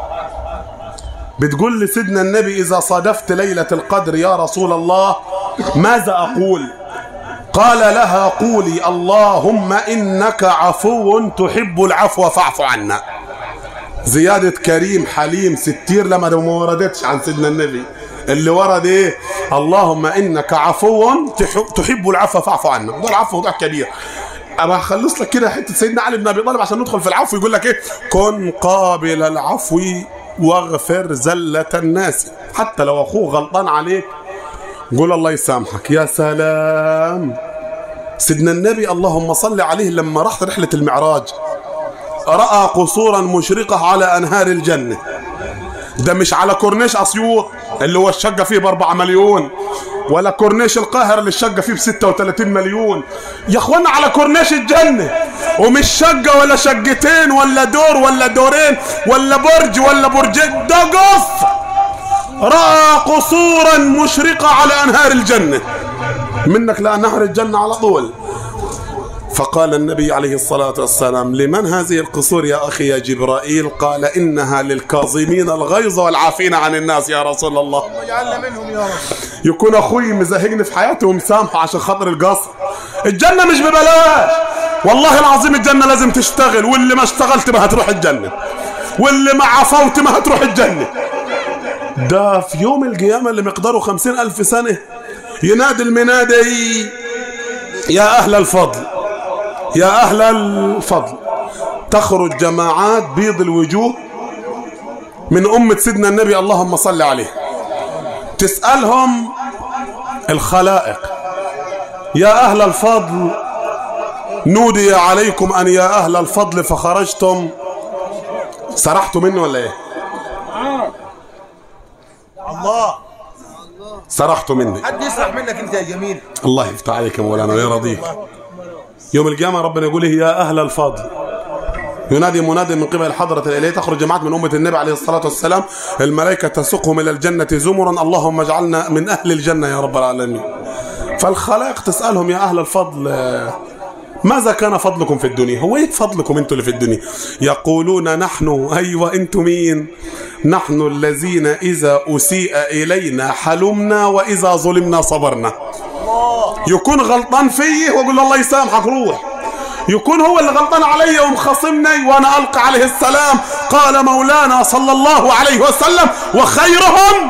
بتقول لسيدنا النبي إذا صادفت ليلة القدر يا رسول الله ماذا أقول قال لها قولي اللهم إنك عفو تحب العفو فاعف عنا زيادة كريم حليم ستير لما ما وردتش عن سيدنا النبي اللي ورد ايه اللهم انك عفو تح- تحب العفو فاعف عنا ده العفو موضوع كبير ابى اخلص لك كده حته سيدنا علي بن ابي طالب عشان ندخل في العفو يقول لك ايه كن قابل العفو واغفر زلة الناس حتى لو اخوه غلطان عليك قول الله يسامحك يا سلام سيدنا النبي اللهم صل عليه لما راح رحلة المعراج رأى قصورا مشرقة على أنهار الجنة ده مش على كورنيش أسيوط اللي هو الشقة فيه بأربعة مليون ولا كورنيش القاهرة اللي الشقة فيه بستة وثلاثين مليون يا اخوانا على كورنيش الجنة ومش شقة ولا شقتين ولا دور ولا دورين ولا برج ولا برجين ده قصر رأى قصورا مشرقة على أنهار الجنة منك لنهر الجنة على طول فقال النبي عليه الصلاة والسلام لمن هذه القصور يا أخي يا جبرائيل قال إنها للكاظمين الغيظ والعافين عن الناس يا رسول الله اجعلنا منهم يا رب يكون أخوي مزهقني في حياته ومسامحه عشان خاطر القصر الجنة مش ببلاش والله العظيم الجنة لازم تشتغل واللي ما اشتغلت ما هتروح الجنة واللي ما عفوت ما هتروح الجنة ده في يوم القيامة اللي مقداره خمسين ألف سنة ينادي المنادي يا أهل الفضل يا أهل الفضل تخرج جماعات بيض الوجوه من أمة سيدنا النبي اللهم صل عليه تسألهم الخلائق يا أهل الفضل نودي عليكم أن يا أهل الفضل فخرجتم سرحتوا منه ولا إيه الله سرحت مني حد يسرح منك انت يا جميل الله يفتح عليك يا مولانا ويرضيك يوم القيامة ربنا يقول يا أهل الفضل ينادي مناد من قبل حضرة الإلهية تخرج جماعات من أمة النبي عليه الصلاة والسلام الملائكة تسوقهم إلى الجنة زمرا اللهم اجعلنا من أهل الجنة يا رب العالمين فالخلائق تسألهم يا أهل الفضل آه، ماذا كان فضلكم في الدنيا هو ايه فضلكم انتوا اللي في الدنيا يقولون نحن ايوه انتوا مين نحن الذين اذا اسيء الينا حلمنا واذا ظلمنا صبرنا يكون غلطان فيي واقول له الله يسامحك روح يكون هو اللي غلطان علي ومخاصمني وانا القى عليه السلام قال مولانا صلى الله عليه وسلم وخيرهم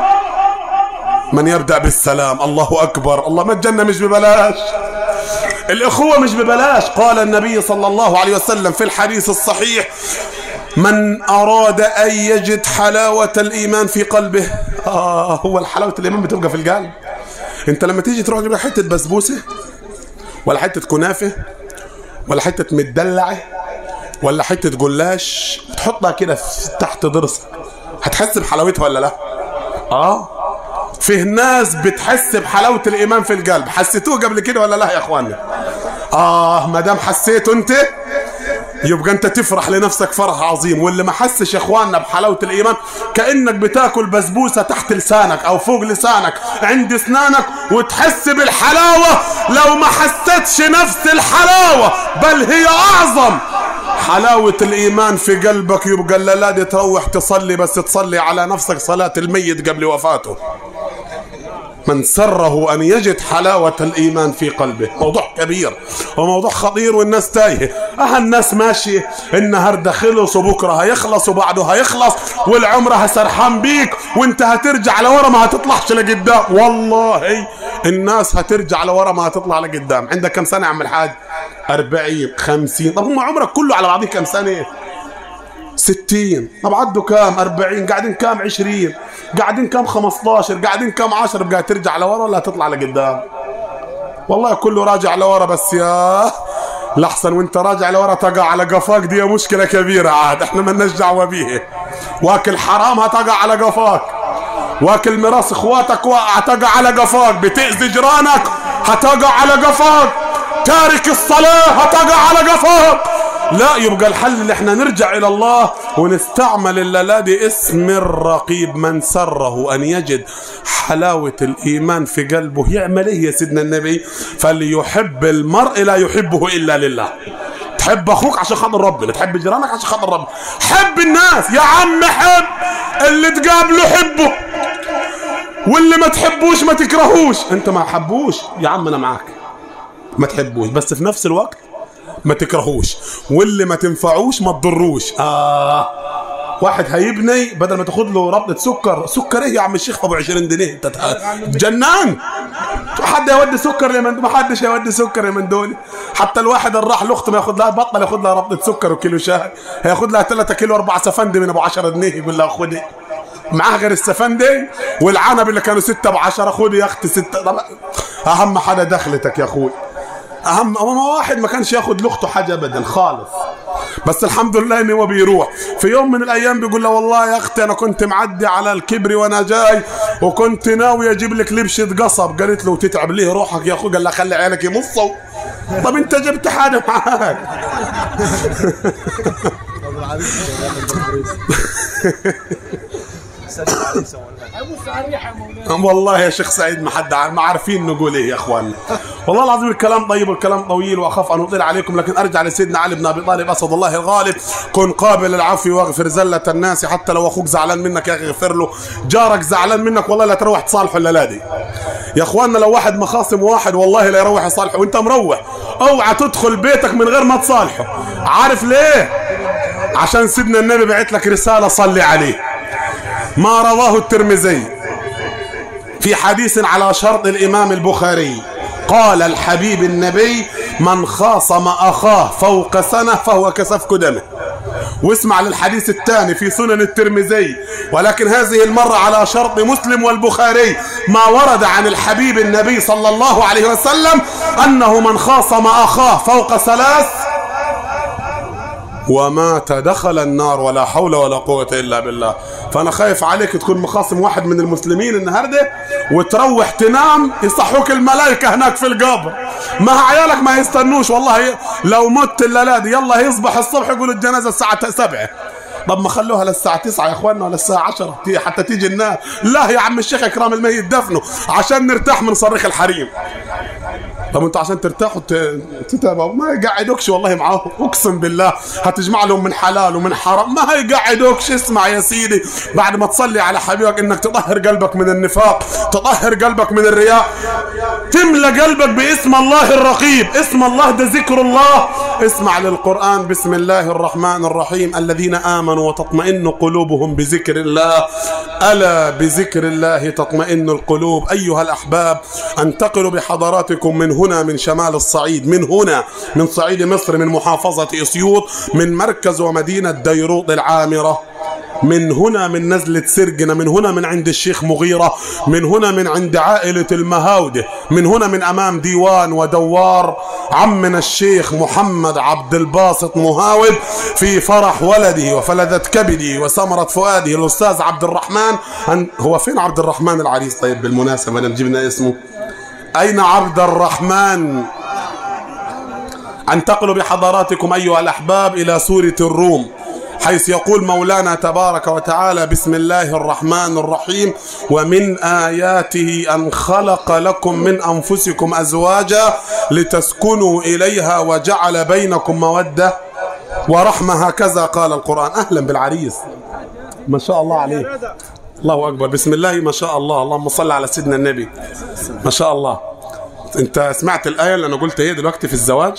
من يبدا بالسلام الله اكبر الله ما الجنه مش ببلاش الإخوة مش ببلاش قال النبي صلى الله عليه وسلم في الحديث الصحيح من أراد أن يجد حلاوة الإيمان في قلبه آه هو الحلاوة الإيمان بتبقى في القلب أنت لما تيجي تروح تجيب حتة بسبوسة ولا حتة كنافة ولا حتة مدلعة ولا حتة جلاش تحطها كده في- تحت ضرسك هتحس بحلاوتها ولا لا؟ آه فيه ناس بتحس بحلاوة الإيمان في القلب حسيتوه قبل كده ولا لا يا أخوانا آه ما دام حسيته أنت يبقى أنت تفرح لنفسك فرح عظيم واللي ما حسش يا إخواننا بحلاوة الإيمان كأنك بتاكل بسبوسة تحت لسانك أو فوق لسانك عند أسنانك وتحس بالحلاوة لو ما حسيتش نفس الحلاوة بل هي أعظم حلاوة الإيمان في قلبك يبقى الليلة دي تروح تصلي بس تصلي على نفسك صلاة الميت قبل وفاته من سره أن يجد حلاوة الإيمان في قلبه موضوع كبير وموضوع خطير والناس تايهة أه الناس ماشية النهاردة خلص وبكرة هيخلص وبعده هيخلص والعمر هسرحان بيك وانت هترجع لورا ما هتطلعش لقدام والله الناس هترجع لورا ما هتطلع لقدام عندك كم سنة يا عم الحاج أربعين خمسين طب هم عمرك كله على بعضيه كم سنة ستين طب عدوا كام أربعين قاعدين كام عشرين قاعدين كام خمستاشر قاعدين كام عشر بقى ترجع لورا ولا تطلع لقدام والله كله راجع لورا بس يا لحسن وانت راجع لورا تقع على قفاك دي مشكلة كبيرة عاد احنا مالناش دعوة بيها واكل حرام هتقع على قفاك واكل ميراث اخواتك وقع تقع على قفاك بتأذي جيرانك هتقع على قفاك تارك الصلاة هتقع على قفاك لا يبقى الحل اللي احنا نرجع الى الله ونستعمل الليلة دي اسم الرقيب من سره ان يجد حلاوة الايمان في قلبه يعمل ايه يا سيدنا النبي فليحب المرء لا يحبه الا لله تحب اخوك عشان خاطر ربنا تحب جيرانك عشان خاطر ربنا حب الناس يا عم حب اللي تقابله حبه واللي ما تحبوش ما تكرهوش انت ما حبوش يا عم انا معاك ما تحبوش بس في نفس الوقت ما تكرهوش واللي ما تنفعوش ما تضروش اه واحد هيبني بدل ما تاخد له ربطة سكر سكر ايه يا عم الشيخ ابو 20 جنيه انت تع- جنان حد يودي سكر لمن ما حدش يودي سكر لمن دول حتى الواحد اللي راح لاخته ما ياخد لها بطل ياخد لها ربطة سكر وكيلو شاي هياخد لها 3 كيلو 4 سفندي من ابو 10 جنيه يقول لها خدي معاه غير السفندي والعنب اللي كانوا 6 ب 10 خدي يا اختي 6 طب اهم حاجه دخلتك يا اخوي اهم اهم واحد ما كانش ياخد لاخته حاجه ابدا خالص بس الحمد لله ان هو بيروح في يوم من الايام بيقول له والله يا اختي انا كنت معدي على الكبري وانا جاي وكنت ناوي اجيب لك لبشه قصب قالت له تتعب ليه روحك يا اخو قال لها خلي عيالك يمصوا طب انت جبت حاجه معاك والله يا شيخ سعيد ما حد عارف- ما عارفين نقول ايه يا اخواننا والله العظيم الكلام طيب والكلام طويل واخاف ان اطيل عليكم لكن ارجع لسيدنا علي بن ابي طالب اسد الله الغالب كن قابل العفو واغفر زله الناس حتى لو اخوك زعلان منك يا اخي اغفر له جارك زعلان منك والله لا تروح تصالحه الا دي يا اخواننا لو واحد مخاصم واحد والله لا يروح يصالحه وانت مروح اوعى تدخل بيتك من غير ما تصالحه عارف ليه عشان سيدنا النبي بعت لك رساله صلي عليه ما رواه الترمذي في حديث على شرط الإمام البخاري قال الحبيب النبي من خاصم أخاه فوق سنة فهو كسفك دمه واسمع للحديث الثاني في سنن الترمذي ولكن هذه المرة على شرط مسلم والبخاري ما ورد عن الحبيب النبي صلى الله عليه وسلم أنه من خاصم أخاه فوق ثلاث ومات دخل النار ولا حول ولا قوة إلا بالله فأنا خايف عليك تكون مخاصم واحد من المسلمين النهاردة وتروح تنام يصحوك الملائكة هناك في القبر ما عيالك ما يستنوش والله لو مت الليلة دي يلا يصبح الصبح يقول الجنازة الساعة سبعة طب ما خلوها للساعة 9 يا اخواننا ولا الساعة 10 تي- حتى تيجي الناس لا يا عم الشيخ اكرام الميت دفنه عشان نرتاح من صريخ الحريم طب انتوا عشان ترتاحوا ت- تتابعوا ما يقعدوكش والله معاهم اقسم بالله هتجمع لهم من حلال ومن حرام ما يقعدوكش اسمع يا سيدي بعد ما تصلي على حبيبك انك تطهر قلبك من النفاق تطهر قلبك من الرياء تملى قلبك باسم الله الرقيب اسم الله ده ذكر الله اسمع للقرآن بسم الله الرحمن الرحيم الذين آمنوا وتطمئن قلوبهم بذكر الله ألا بذكر الله تطمئن القلوب أيها الأحباب أنتقل بحضراتكم من هنا من شمال الصعيد من هنا من صعيد مصر من محافظة أسيوط من مركز ومدينة ديروط العامرة من هنا من نزلة سرقنا من هنا من عند الشيخ مغيرة من هنا من عند عائلة المهاودة من هنا من أمام ديوان ودوار عمنا الشيخ محمد عبد الباسط مهاود في فرح ولده وفلذة كبده وثمرة فؤاده الأستاذ عبد الرحمن أن هو فين عبد الرحمن العريس طيب بالمناسبة أنا جبنا اسمه أين عبد الرحمن أنتقل بحضراتكم أيها الأحباب إلى سورة الروم حيث يقول مولانا تبارك وتعالى بسم الله الرحمن الرحيم ومن آياته أن خلق لكم من أنفسكم أزواجا لتسكنوا إليها وجعل بينكم مودة ورحمة هكذا قال القرآن أهلا بالعريس ما شاء الله عليك الله أكبر بسم الله ما شاء الله اللهم صل على سيدنا النبي ما شاء الله انت سمعت الآية اللي أنا قلت ايه دلوقتي في الزواج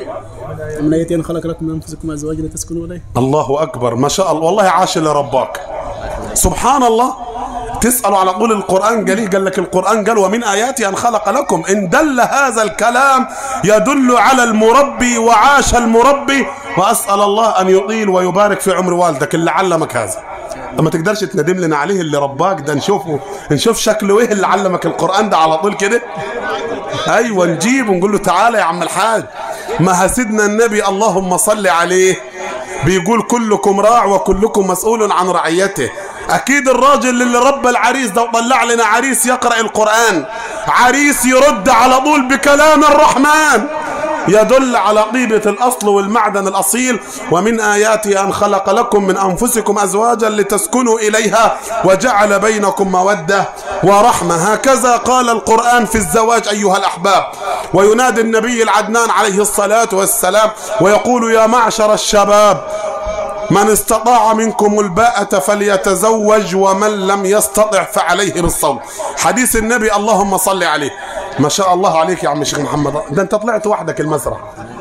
من آياتين خلق لكم من أنفسكم أزواجا لتسكنوا إليه الله أكبر ما شاء الله والله عاش لرباك سبحان الله تسأل على طول القرآن قال إيه؟ قال لك القرآن قال ومن آياتي أن خلق لكم إن دل هذا الكلام يدل على المربي وعاش المربي وأسأل الله أن يطيل ويبارك في عمر والدك اللي علمك هذا ما تقدرش تندم لنا عليه اللي رباك ده نشوفه نشوف شكله ايه اللي علمك القرآن ده على طول كده ايوه نجيبه ونقول له تعالى يا عم الحاج ما سيدنا النبي اللهم صل عليه بيقول كلكم راع وكلكم مسؤول عن رعيته اكيد الراجل اللي ربى العريس ده وطلع لنا عريس يقرا القران عريس يرد على طول بكلام الرحمن يدل على طيبة الأصل والمعدن الأصيل ومن آياته أن خلق لكم من أنفسكم أزواجا لتسكنوا إليها وجعل بينكم مودة ورحمة هكذا قال القرآن في الزواج أيها الأحباب وينادي النبي العدنان عليه الصلاة والسلام ويقول يا معشر الشباب من استطاع منكم الباءة فليتزوج ومن لم يستطع فعليه بالصوم حديث النبي اللهم صل عليه ما شاء الله عليك يا عم الشيخ محمد ده انت طلعت وحدك المسرح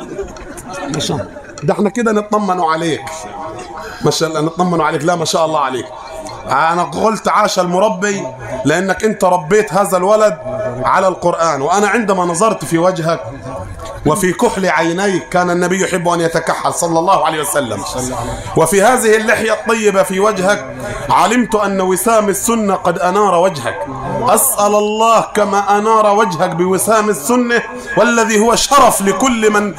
ما شاء الله ده احنا كده نطمنوا عليك ما شاء الله نطمنوا عليك لا ما شاء الله عليك انا قلت عاش المربي لانك انت ربيت هذا الولد على القرآن وانا عندما نظرت في وجهك وفي كحل عينيك كان النبي يحب أن يتكحل صلى الله عليه وسلم وفي هذه اللحية الطيبة في وجهك علمت أن وسام السنة قد أنار وجهك أسأل الله كما أنار وجهك بوسام السنة والذي هو شرف لكل من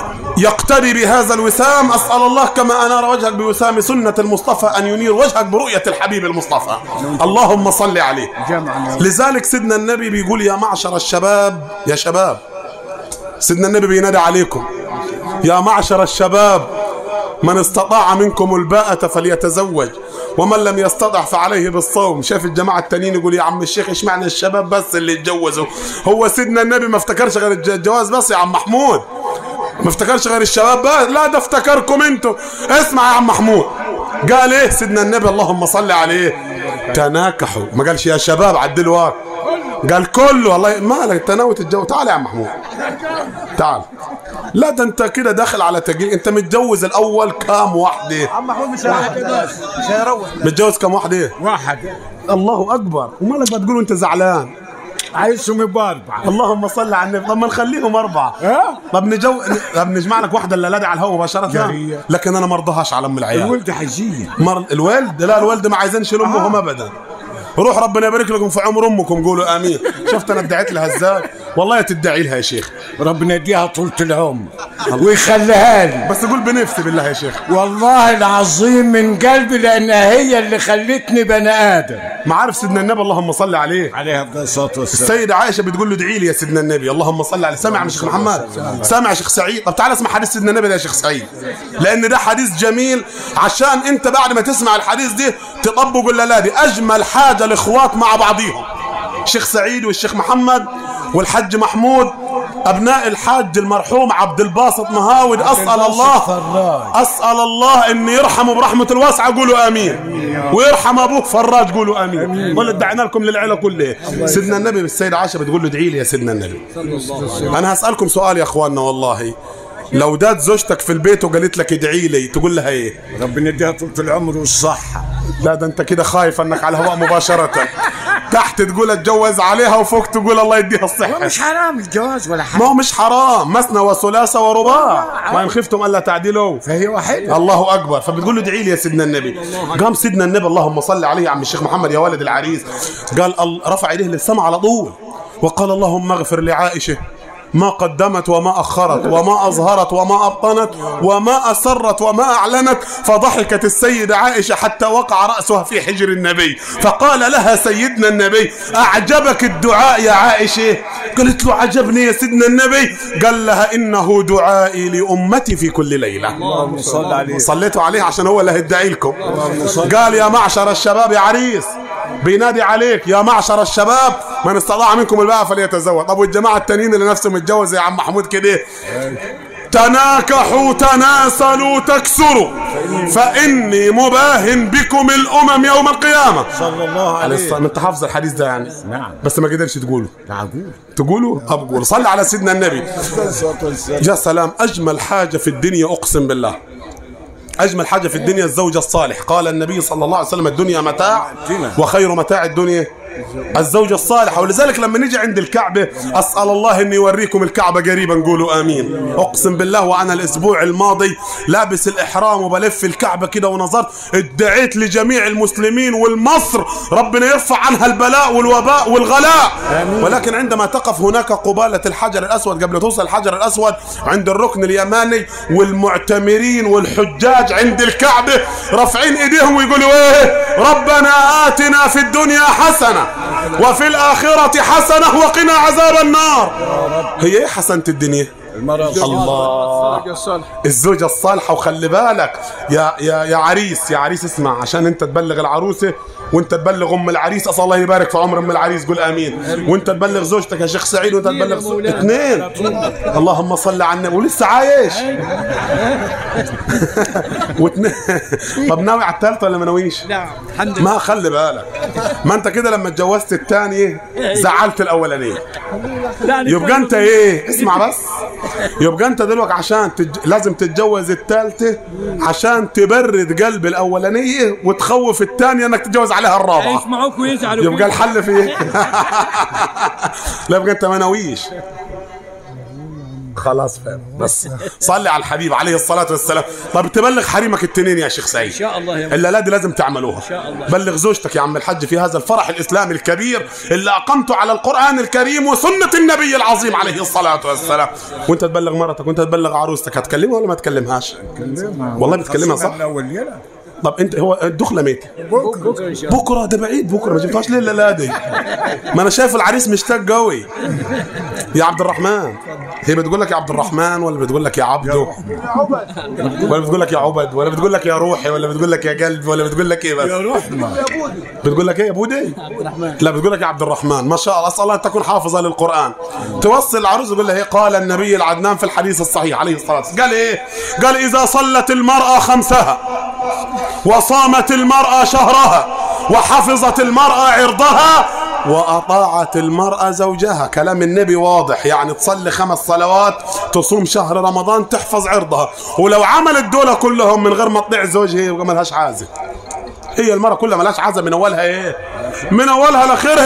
يقتدي بهذا الوسام أسأل الله كما أنار وجهك بوسام سنة المصطفى أن ينير وجهك برؤية الحبيب المصطفى اللهم صل عليه لذلك سيدنا النبي بيقول يا معشر الشباب يا شباب سيدنا النبي بينادي عليكم يا معشر الشباب من استطاع منكم الباءة فليتزوج ومن لم يستطع فعليه بالصوم شاف الجماعة التانيين يقول يا عم الشيخ ايش معنى الشباب بس اللي يتجوزوا هو سيدنا النبي ما افتكرش غير الج- الجواز بس يا عم محمود ما افتكرش غير الشباب بس لا ده افتكركم انتوا اسمع يا عم محمود قال ايه سيدنا النبي اللهم صل عليه تناكحوا ما قالش يا شباب عدلوا واك قال كله والله مالك انت ناوي تتجوز تعال يا عم محمود تعال لا ده انت كده داخل على تجيل انت متجوز الاول كام واحده عم محمود مش هيروح مش هيروح متجوز كام واحده واحد الله اكبر ومالك بتقول انت زعلان عايشهم باربعة اللهم صل على النبي طب ما نخليهم اربعه ها؟ طب نجو طب نجمع لك واحده اللي على الهواء مباشره جريئة. لكن انا ما ارضاهاش على ام العيال الولد حجية مر الوالد لا الوالد ما عايزينش امهم ابدا روح ربنا يبارك لكم في عمر امكم قولوا امين شفت انا ادعيت لها ازاي والله تدعي لها يا شيخ ربنا يديها طولة العمر ويخليها لي بس قول بنفسي بالله يا شيخ والله العظيم من قلبي لانها هي اللي خلتني بني ادم ما عارف سيدنا النبي اللهم صل عليه عليها افضل الصلاه والسلام السيدة عائشة بتقول له ادعي لي يا سيدنا النبي اللهم صل عليه سامع يا شيخ محمد سامع يا شيخ سعيد طب تعال اسمع حديث سيدنا النبي ده يا شيخ سعيد لان ده حديث جميل عشان انت بعد ما تسمع الحديث ده تطبق ولا لا دي اجمل حاجة الاخوات مع بعضيهم الشيخ سعيد والشيخ محمد والحج محمود ابناء الحاج المرحوم عبد الباسط مهاود اسال الله فراج. اسال الله ان يرحمه برحمه الواسعه قولوا امين ويرحم ابوه فراج قولوا امين ولا ادعينا لكم للعيله كلها سيدنا النبي السيده عائشه بتقول له ادعي لي يا سيدنا النبي انا هسالكم سؤال يا اخواننا والله لو دات زوجتك في البيت وقالت لك ادعي لي تقول لها ايه ربنا يديها طولة العمر والصحة لا ده انت كده خايف انك على الهواء مباشره تحت تقول اتجوز عليها وفوق تقول الله يديها الصحه مش حرام الجواز ولا ما حاجة هو مش حرام مثنى وثلاثة ورباع وإن خفتم ألا تعدلوا فهي واحدة الله أكبر فبتقول له ادعي لي يا سيدنا النبي قام سيدنا النبي اللهم صل عليه يا عم الشيخ محمد يا ولد العريس قال ال- رفع ايديه للسماء على طول وقال اللهم اغفر لعائشة ما قدمت وما أخرت وما أظهرت وما أبطنت وما أسرت وما أعلنت فضحكت السيدة عائشة حتى وقع رأسها في حجر النبي فقال لها سيدنا النبي أعجبك الدعاء يا عائشة قالت له عجبني يا سيدنا النبي قال لها إنه دعائي لأمتي في كل ليلة اللهم صل عليه صليتوا عليه عشان هو اللي هيدعي لكم قال يا معشر الشباب يا عريس بينادي عليك يا معشر الشباب من استطاع منكم الباء فليتزوج طب والجماعه التانيين اللي نفسهم متجوز يا عم محمود كده تناكحوا تناسلوا تكسروا فاني مباهن بكم الامم يوم القيامه صلى الله عليه عليه الصلاة انت حافظ الحديث ده يعني نعم. بس ما قدرش تقوله معقول تقولوا طب قول صلي على سيدنا النبي الصلاة والسلام يا سلام أجمل حاجة في الدنيا أقسم بالله أجمل حاجة في الدنيا الزوج الصالح قال النبي صلى الله عليه وسلم الدنيا متاع وخير متاع الدنيا الزوج الصالح ولذلك لما نيجي عند الكعبة أسأل الله أن يوريكم الكعبة قريبا قولوا آمين أقسم بالله وأنا الأسبوع الماضي لابس الإحرام وبلف الكعبة كده ونظرت ادعيت لجميع المسلمين والمصر ربنا يرفع عنها البلاء والوباء والغلاء ولكن عندما تقف هناك قبالة الحجر الأسود قبل توصل الحجر الأسود عند الركن اليماني والمعتمرين والحجاج عند الكعبة رافعين ايديهم ويقولوا ايه ربنا آتنا في الدنيا حسنة وفي الآخرة حسنة وقنا عذاب النار هي ايه حسنة الدنيا المرأة الله الزوجة الصالحة وخلي بالك يا يا يا عريس يا عريس اسمع عشان انت تبلغ العروسة وانت تبلغ ام العريس اسال الله يبارك في عمر ام العريس قول امين وانت تبلغ زوجتك يا شيخ سعيد وانت تبلغ زو... اثنين اللهم صل على النبي ولسه عايش واثنين طب ناوي على الثالثه ولا ما ناويش؟ نعم الحمد لله ما خلي بالك ما انت كده لما اتجوزت الثانيه زعلت الاولانيه يبقى انت ايه اسمع بس يبقى انت دلوقتي عشان تج... لازم تتجوز الثالثه عشان تبرد قلب الاولانيه وتخوف الثانيه انك تتجوز عليها الرابعه يسمعوك ويزعلوا يبقى الحل في ايه لا يبقى انت ما ناويش خلاص فاهم بس صلي على الحبيب عليه الصلاة والسلام طب تبلغ حريمك التنين يا شيخ سعيد ان شاء الله يا الا لا دي لازم تعملوها شاء الله. بلغ زوجتك يا عم الحج في هذا الفرح الاسلامي الكبير اللي اقمته على القران الكريم وسنه النبي العظيم عليه الصلاه والسلام وانت تبلغ مرتك وانت تبلغ عروستك هتكلمها ولا ما تكلمهاش والله بتكلمها صح من اول ليلة طب انت هو الدخله ميت بكره ان شاء الله بكره ده بعيد بكره ما جبتهاش ليه لا دي ما انا شايف العريس مشتاق قوي يا عبد الرحمن هي بتقول لك يا عبد الرحمن ولا بتقول لك يا عبده ولا بتقول لك يا عبد ولا بتقول لك يا روحي ولا بتقول لك يا قلبي ولا بتقول لك ايه بس رحمة بتقول لك ايه يا بودي لا بتقول لك يا عبد الرحمن ما شاء الله اسال الله ان تكون حافظه للقران توصل العروس تقول لها ايه قال النبي العدنان في الحديث الصحيح عليه الصلاه والسلام قال ايه قال اذا صلت المراه خمسها وصامت المراه شهرها وحفظت المراه عرضها وأطاعت المرأة زوجها كلام النبي واضح يعني تصلي خمس صلوات تصوم شهر رمضان تحفظ عرضها ولو عملت دول كلهم من غير ما تطيع زوجها يبقى ملهاش عازة هي المرة كلها ملهاش عزة من أولها إيه من أولها لآخرها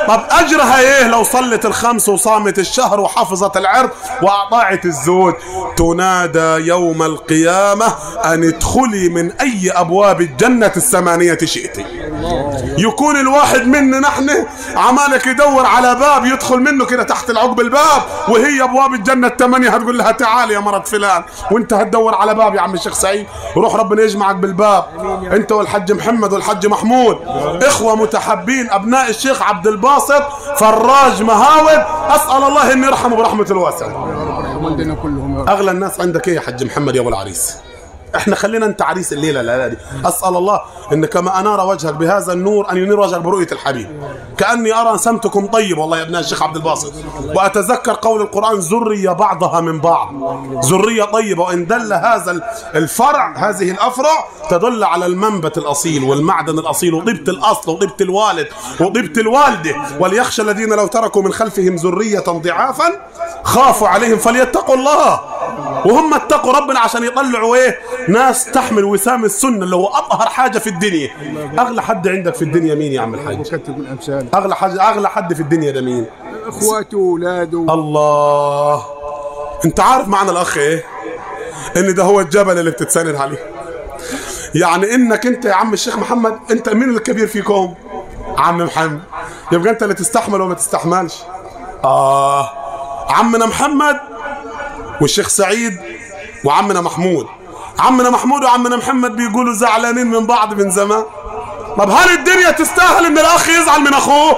طب اجرها ايه لو صلت الخمس وصامت الشهر وحفظت العرض واطاعت الزوج تنادى يوم القيامة ان ادخلي من اي ابواب الجنة الثمانية شئتي يكون الواحد منا نحن عمالك يدور على باب يدخل منه كده تحت العقب الباب وهي ابواب الجنه الثمانيه هتقول لها تعالي يا مرة فلان وانت هتدور على باب يا عم الشيخ سعيد روح ربنا يجمعك بالباب انت والحج محمد والحج محمود اخوه متحبين ابناء الشيخ عبد الباسط فراج مهاود اسال الله ان يرحمه برحمه الواسعه والدنا كلهم يا رب. اغلى الناس عندك ايه يا حج محمد يا ابو العريس احنا خلينا انت عريس الليله الليله دي اسال الله ان كما انار وجهك بهذا النور ان ينير وجهك برؤيه الحبيب كاني ارى سمتكم طيب والله يا ابناء الشيخ عبد الباسط واتذكر قول القران ذريه بعضها من بعض ذريه طيبه وان دل هذا الفرع هذه الافرع تدل على المنبت الاصيل والمعدن الاصيل وطيبه الاصل وطيبه الوالد وطيبه الوالده وليخشى الذين لو تركوا من خلفهم ذريه ضعافا خافوا عليهم فليتقوا الله وهم اتقوا ربنا عشان يطلعوا ايه ناس تحمل وسام السنه اللي هو اطهر حاجه في الدنيا اغلى حد عندك في الدنيا مين يا عم الحاج وكتب من امثال اغلى حاجه اغلى حد في الدنيا ده مين اخواته واولاده الله انت عارف معنى الاخ ايه ان ده هو الجبل اللي بتتسند عليه يعني انك انت يا عم الشيخ محمد انت مين الكبير فيكم عم محمد يبقى انت اللي تستحمل وما تستحملش اه عمنا محمد والشيخ سعيد وعمنا محمود عمنا محمود وعمنا محمد بيقولوا زعلانين من بعض من زمان طب هل الدنيا تستاهل ان الاخ يزعل من اخوه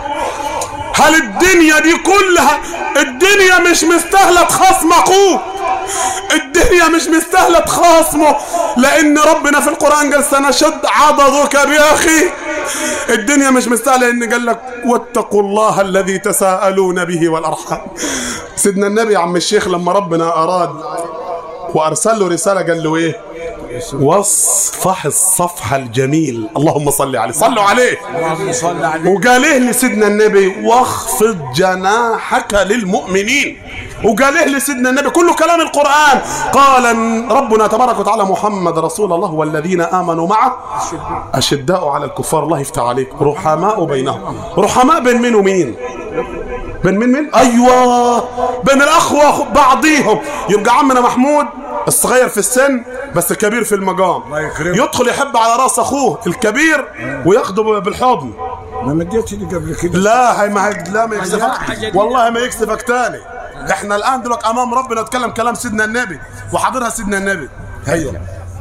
هل الدنيا دي كلها الدنيا مش مستاهله تخاصم اخوه الدنيا مش مستاهله تخاصمه لان ربنا في القران قال سنشد عضدك باخي الدنيا مش مستاهله ان قال لك واتقوا الله الذي تساءلون به والارحام سيدنا النبي يا عم الشيخ لما ربنا اراد وارسل له رساله قال له ايه واصفح الصفح الجميل اللهم صل عليه صلوا عليه وقال ايه لسيدنا النبي واخفض جناحك للمؤمنين وقال ايه لسيدنا النبي كله كلام القرآن قال إن ربنا تبارك وتعالى محمد رسول الله والذين آمنوا معه أشداء على الكفار الله يفتح عليك رحماء بينهم رحماء بين مين ومين بين مين مين ايوه بين الاخ واخو بعضيهم يبقى عمنا محمود الصغير في السن بس الكبير في المقام يدخل يحب على راس اخوه الكبير وياخده بالحضن ما مديتش لي قبل كده لا هي ما هي لا ما يكسفك والله ما يكسفك تاني احنا الان دلوقتي امام ربنا نتكلم كلام سيدنا النبي وحاضرها سيدنا النبي هيا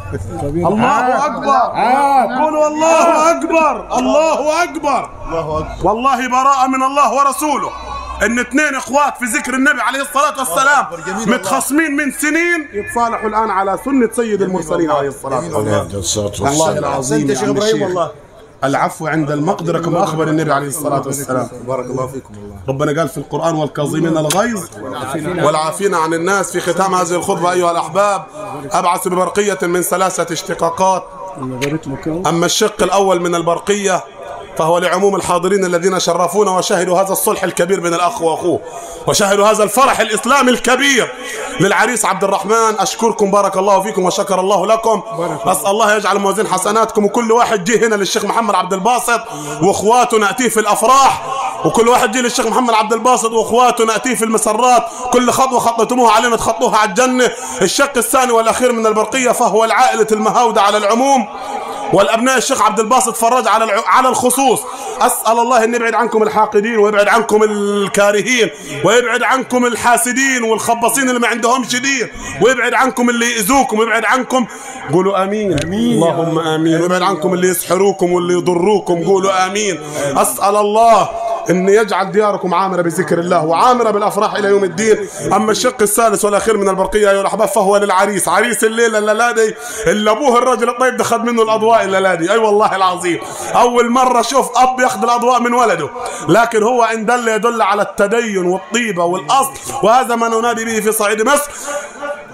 الله اكبر قولوا الله اكبر الله اكبر والله براءة من الله ورسوله ان اثنين اخوات في ذكر النبي عليه الصلاة والسلام متخاصمين من سنين يتصالحوا الان على سنة سيد المرسلين عليه الصلاة والسلام والله العظيم يا عم الشيخ. العفو عند المقدرة كما أخبر النبي عليه الصلاة والسلام بارك الله فيكم والله ربنا قال في القرآن والكاظمين الغيظ والعافين عن الناس في ختام هذه الخطبة أيها الأحباب أبعث ببرقية من ثلاثة اشتقاقات غيرت مكان أما الشق الأول من البرقية فهو لعموم الحاضرين الذين شرفونا وشهدوا هذا الصلح الكبير بين الأخ وأخوه وشهدوا هذا الفرح الإسلامي الكبير للعريس عبد الرحمن أشكركم بارك الله فيكم وشكر الله لكم أسأل الله يجعل موازين حسناتكم وكل واحد جه هنا للشيخ محمد عبد الباسط وإخواته نأتيه في الأفراح وكل واحد جه للشيخ محمد عبد الباسط واخواته ناتيه في المسرات كل خطوه خطيتموها علينا تخطوها على الجنه الشق الثاني والاخير من البرقيه فهو العائله المهاوده على العموم والابناء الشيخ عبد الباسط فرج على الع... على الخصوص اسال الله ان يبعد عنكم الحاقدين ويبعد عنكم الكارهين ويبعد عنكم الحاسدين والخباصين اللي ما عندهمش دين ويبعد عنكم اللي يؤذوكم ويبعد عنكم قولوا امين, أمين اللهم امين ويبعد عنكم اللي يسحروكم واللي يضروكم قولوا امين اسال الله ان يجعل دياركم عامره بذكر الله وعامره بالافراح الى يوم الدين اما الشق الثالث والاخير من البرقيه ايها الاحباب فهو للعريس عريس الليله الليله دي اللي ابوه الراجل الطيب ده خد منه الاضواء الليله دي اي أيوة والله العظيم اول مره اشوف اب ياخذ الاضواء من ولده لكن هو ان دل يدل على التدين والطيبه والاصل وهذا ما ننادي به في صعيد مصر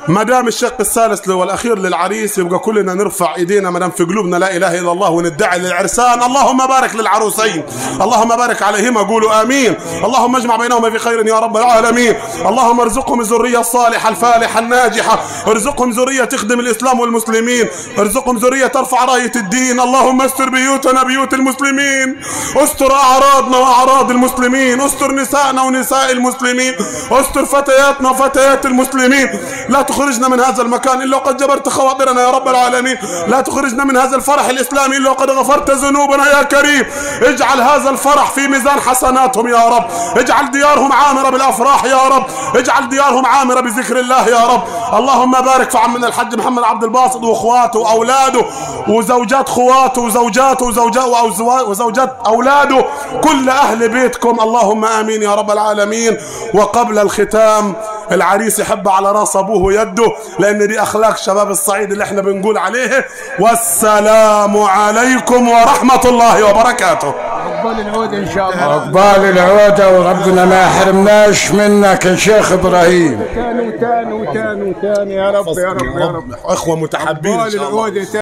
ما دام الشق الثالث والاخير للعريس يبقى كلنا نرفع ايدينا ما دام في قلوبنا لا اله الا الله وندعي للعرسان اللهم بارك للعروسين اللهم بارك عليهما قولوا امين اللهم اجمع بينهما في خير يا رب العالمين اللهم ارزقهم الذريه الصالحه الفالحه الناجحه ارزقهم ذريه تخدم الاسلام والمسلمين ارزقهم ذريه ترفع رايه الدين اللهم استر بيوتنا بيوت المسلمين استر اعراضنا واعراض المسلمين استر نسائنا ونساء المسلمين استر فتياتنا وفتيات المسلمين لا تخرجنا من هذا المكان الا وقد جبرت خواطرنا يا رب العالمين لا تخرجنا من هذا الفرح الاسلامي الا وقد غفرت ذنوبنا يا كريم اجعل هذا الفرح في ميزان حسناتهم يا رب اجعل ديارهم عامره بالافراح يا رب اجعل ديارهم عامره بذكر الله يا رب اللهم بارك في عمنا الحج محمد عبد الباسط واخواته واولاده وزوجات خواته وزوجاته وزوجات وزوجات اولاده كل اهل بيتكم اللهم امين يا رب العالمين وقبل الختام العريس يحب على راس ابوه يده لان دي اخلاق شباب الصعيد اللي احنا بنقول عليه والسلام عليكم ورحمه الله وبركاته عقبال العودة إن شاء الله عقبال العودة وربنا ما يحرمناش منك يا شيخ إبراهيم تاني وتاني وتاني وتاني يا رب يا رب يا رب اخوه متحابين ان عقبال شاء الله العودة